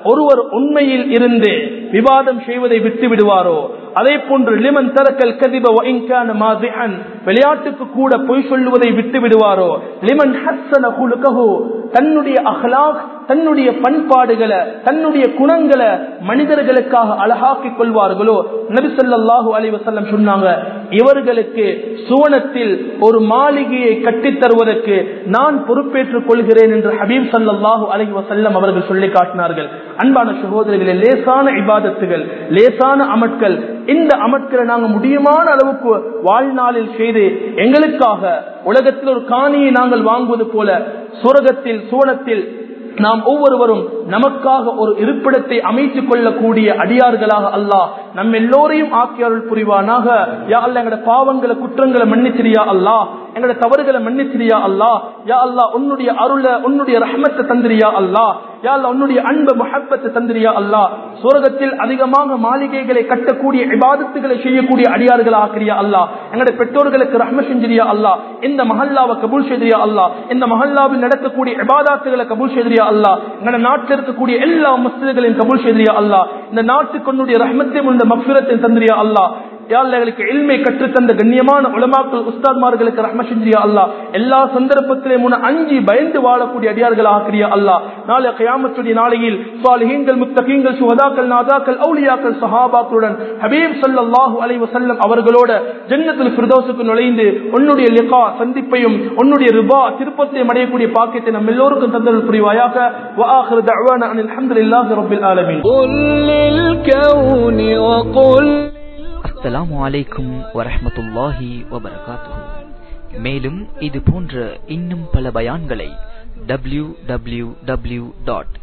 ஒருவர் உண்மையில் இருந்து விவாதம் செய்வதை விட்டு விடுவாரோ அதே போன்று லிமன் தரக்கல் கதிப வஇன்கான மாதிஹன் விளையாட்டுக்கு கூட பொய் சொல்லுவதை விட்டு விடுவாரோ லிமன் ஹஸ்ஸன குலுகஹு தன்னுடைய அஹ்லாக் தன்னுடைய பண்பாடுகளை தன்னுடைய குணங்களை மனிதர்களுக்காக அழகாக்கிக் கொள்வார்களோ நபி ஸல்லல்லாஹு அலைஹி வஸல்லம் சொன்னாங்க இவர்களுக்கு சுவனத்தில் ஒரு மாளிகையை கட்டித் தருவதற்கு நான் பொறுப்பேற்றுக் கொள்கிறேன் என்று ஹபீப் ஸல்லல்லாஹு அலைஹி வஸல்லம் அவர்கள் சொல்லி காட்டினார்கள் அன்பான சகோதரர்களே லேசான இபாதத்துகள் லேசான அமட்கள் இந்த அமட்களை நாங்க முடியுமான அளவுக்கு வாழ்நாளில் செய்து எங்களுக்காக உலகத்தில் ஒரு காணியை நாங்கள் வாங்குவது போல சுரகத்தில் சுவனத்தில் நாம் ஒவ்வொருவரும் நமக்காக ஒரு இருப்பிடத்தை அமைத்துக் கொள்ளக்கூடிய அடியார்களாக அல்லாஹ் நம்ம எல்லோரையும் ஆக்கியாருள் புரிவானாக யா அல்ல எங்கட பாவங்களை குற்றங்களை மன்னிச்சிரியா அல்லாஹ் எங்கட தவறுகளை மன்னிச்சிரியா அல்லாஹ் யா அல்லா உன்னுடைய அருள உன்னுடைய ரஹமத்தை தந்திரியா அல்லாஹ் யா அல்லா உன்னுடைய அன்பு முஹப்பத்தை தந்திரியா அல்லாஹ் சுரகத்தில் அதிகமாக மாளிகைகளை கட்டக்கூடிய இபாதத்துகளை செய்யக்கூடிய அடியார்கள் ஆக்கிரியா அல்லாஹ் எங்களுடைய பெற்றோர்களுக்கு ரஹ்ம செஞ்சிரியா அல்லாஹ் இந்த மஹல்லாவை கபூல் செய்திரியா அல்லாஹ் இந்த மஹல்லாவில் நடக்கக்கூடிய இபாதாத்துகளை கபூல் செய்திரியா அல்லாஹ் எங்களுடைய நாட்டில் இருக்கக்கூடிய எல்லா மஸ்திகளையும் கபூல் செய்திரியா அல்லாஹ் இந்த நாட்டுக்கு உன்னுடைய ரஹ்மத்தையும் உன்னுடைய மக்ஃபிரத்தை தந்திரியா அல்லாஹ் எங்களுக்கு எளிமை கற்றுத்தந்த கண்ணியமான உலமாக்கள் உஸ்தாத்மார்களுக்கு ரஹ்ம செஞ்சியா அல்லா எல்லா சந்தர்ப்பத்திலையும் முன்ன அஞ்சி பயந்து வாழக்கூடிய அடியார்கள் ஆக்கிரியா அல்லா நாளை கயாமத்துடைய நாளையில் சாலிஹீன்கள் முத்தகீங்கள் சுவதாக்கள் நாதாக்கள் அவுலியாக்கள் சஹாபாக்களுடன் ஹபீப் ஸல்லல்லாஹு அலைஹி வஸல்லம் அவர்களோட ஜன்னத்துல் ஃபிர்தௌஸுக்கு நுழைந்து உன்னுடைய லிகா சந்திப்பையும் உன்னுடைய ரிபா திருப்பத்தையும் அடையக்கூடிய பாக்கியத்தை நம்ம எல்லோருக்கும் தந்தல் புரிவாயாக وآخر دعوانا أن الحمد لله رب العالمين قل للكون وقل அஸ்ஸலாமு அலைக்கும் வரஹ்மத்துல்லாஹி வபரகாத்துஹு மேலும் இது போன்ற இன்னும் பல பயான்களை W W W dot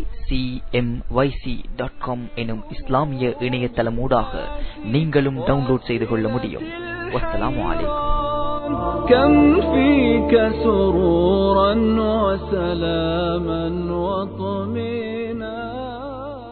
dot com எனும் இஸ்லாமிய இணையதளமூடாக நீங்களும் டவுன்லோட் செய்து கொள்ள முடியும் வஸ்ஸலாமு அலைக்கும் كم فيك سرورا وسلاما وطهورا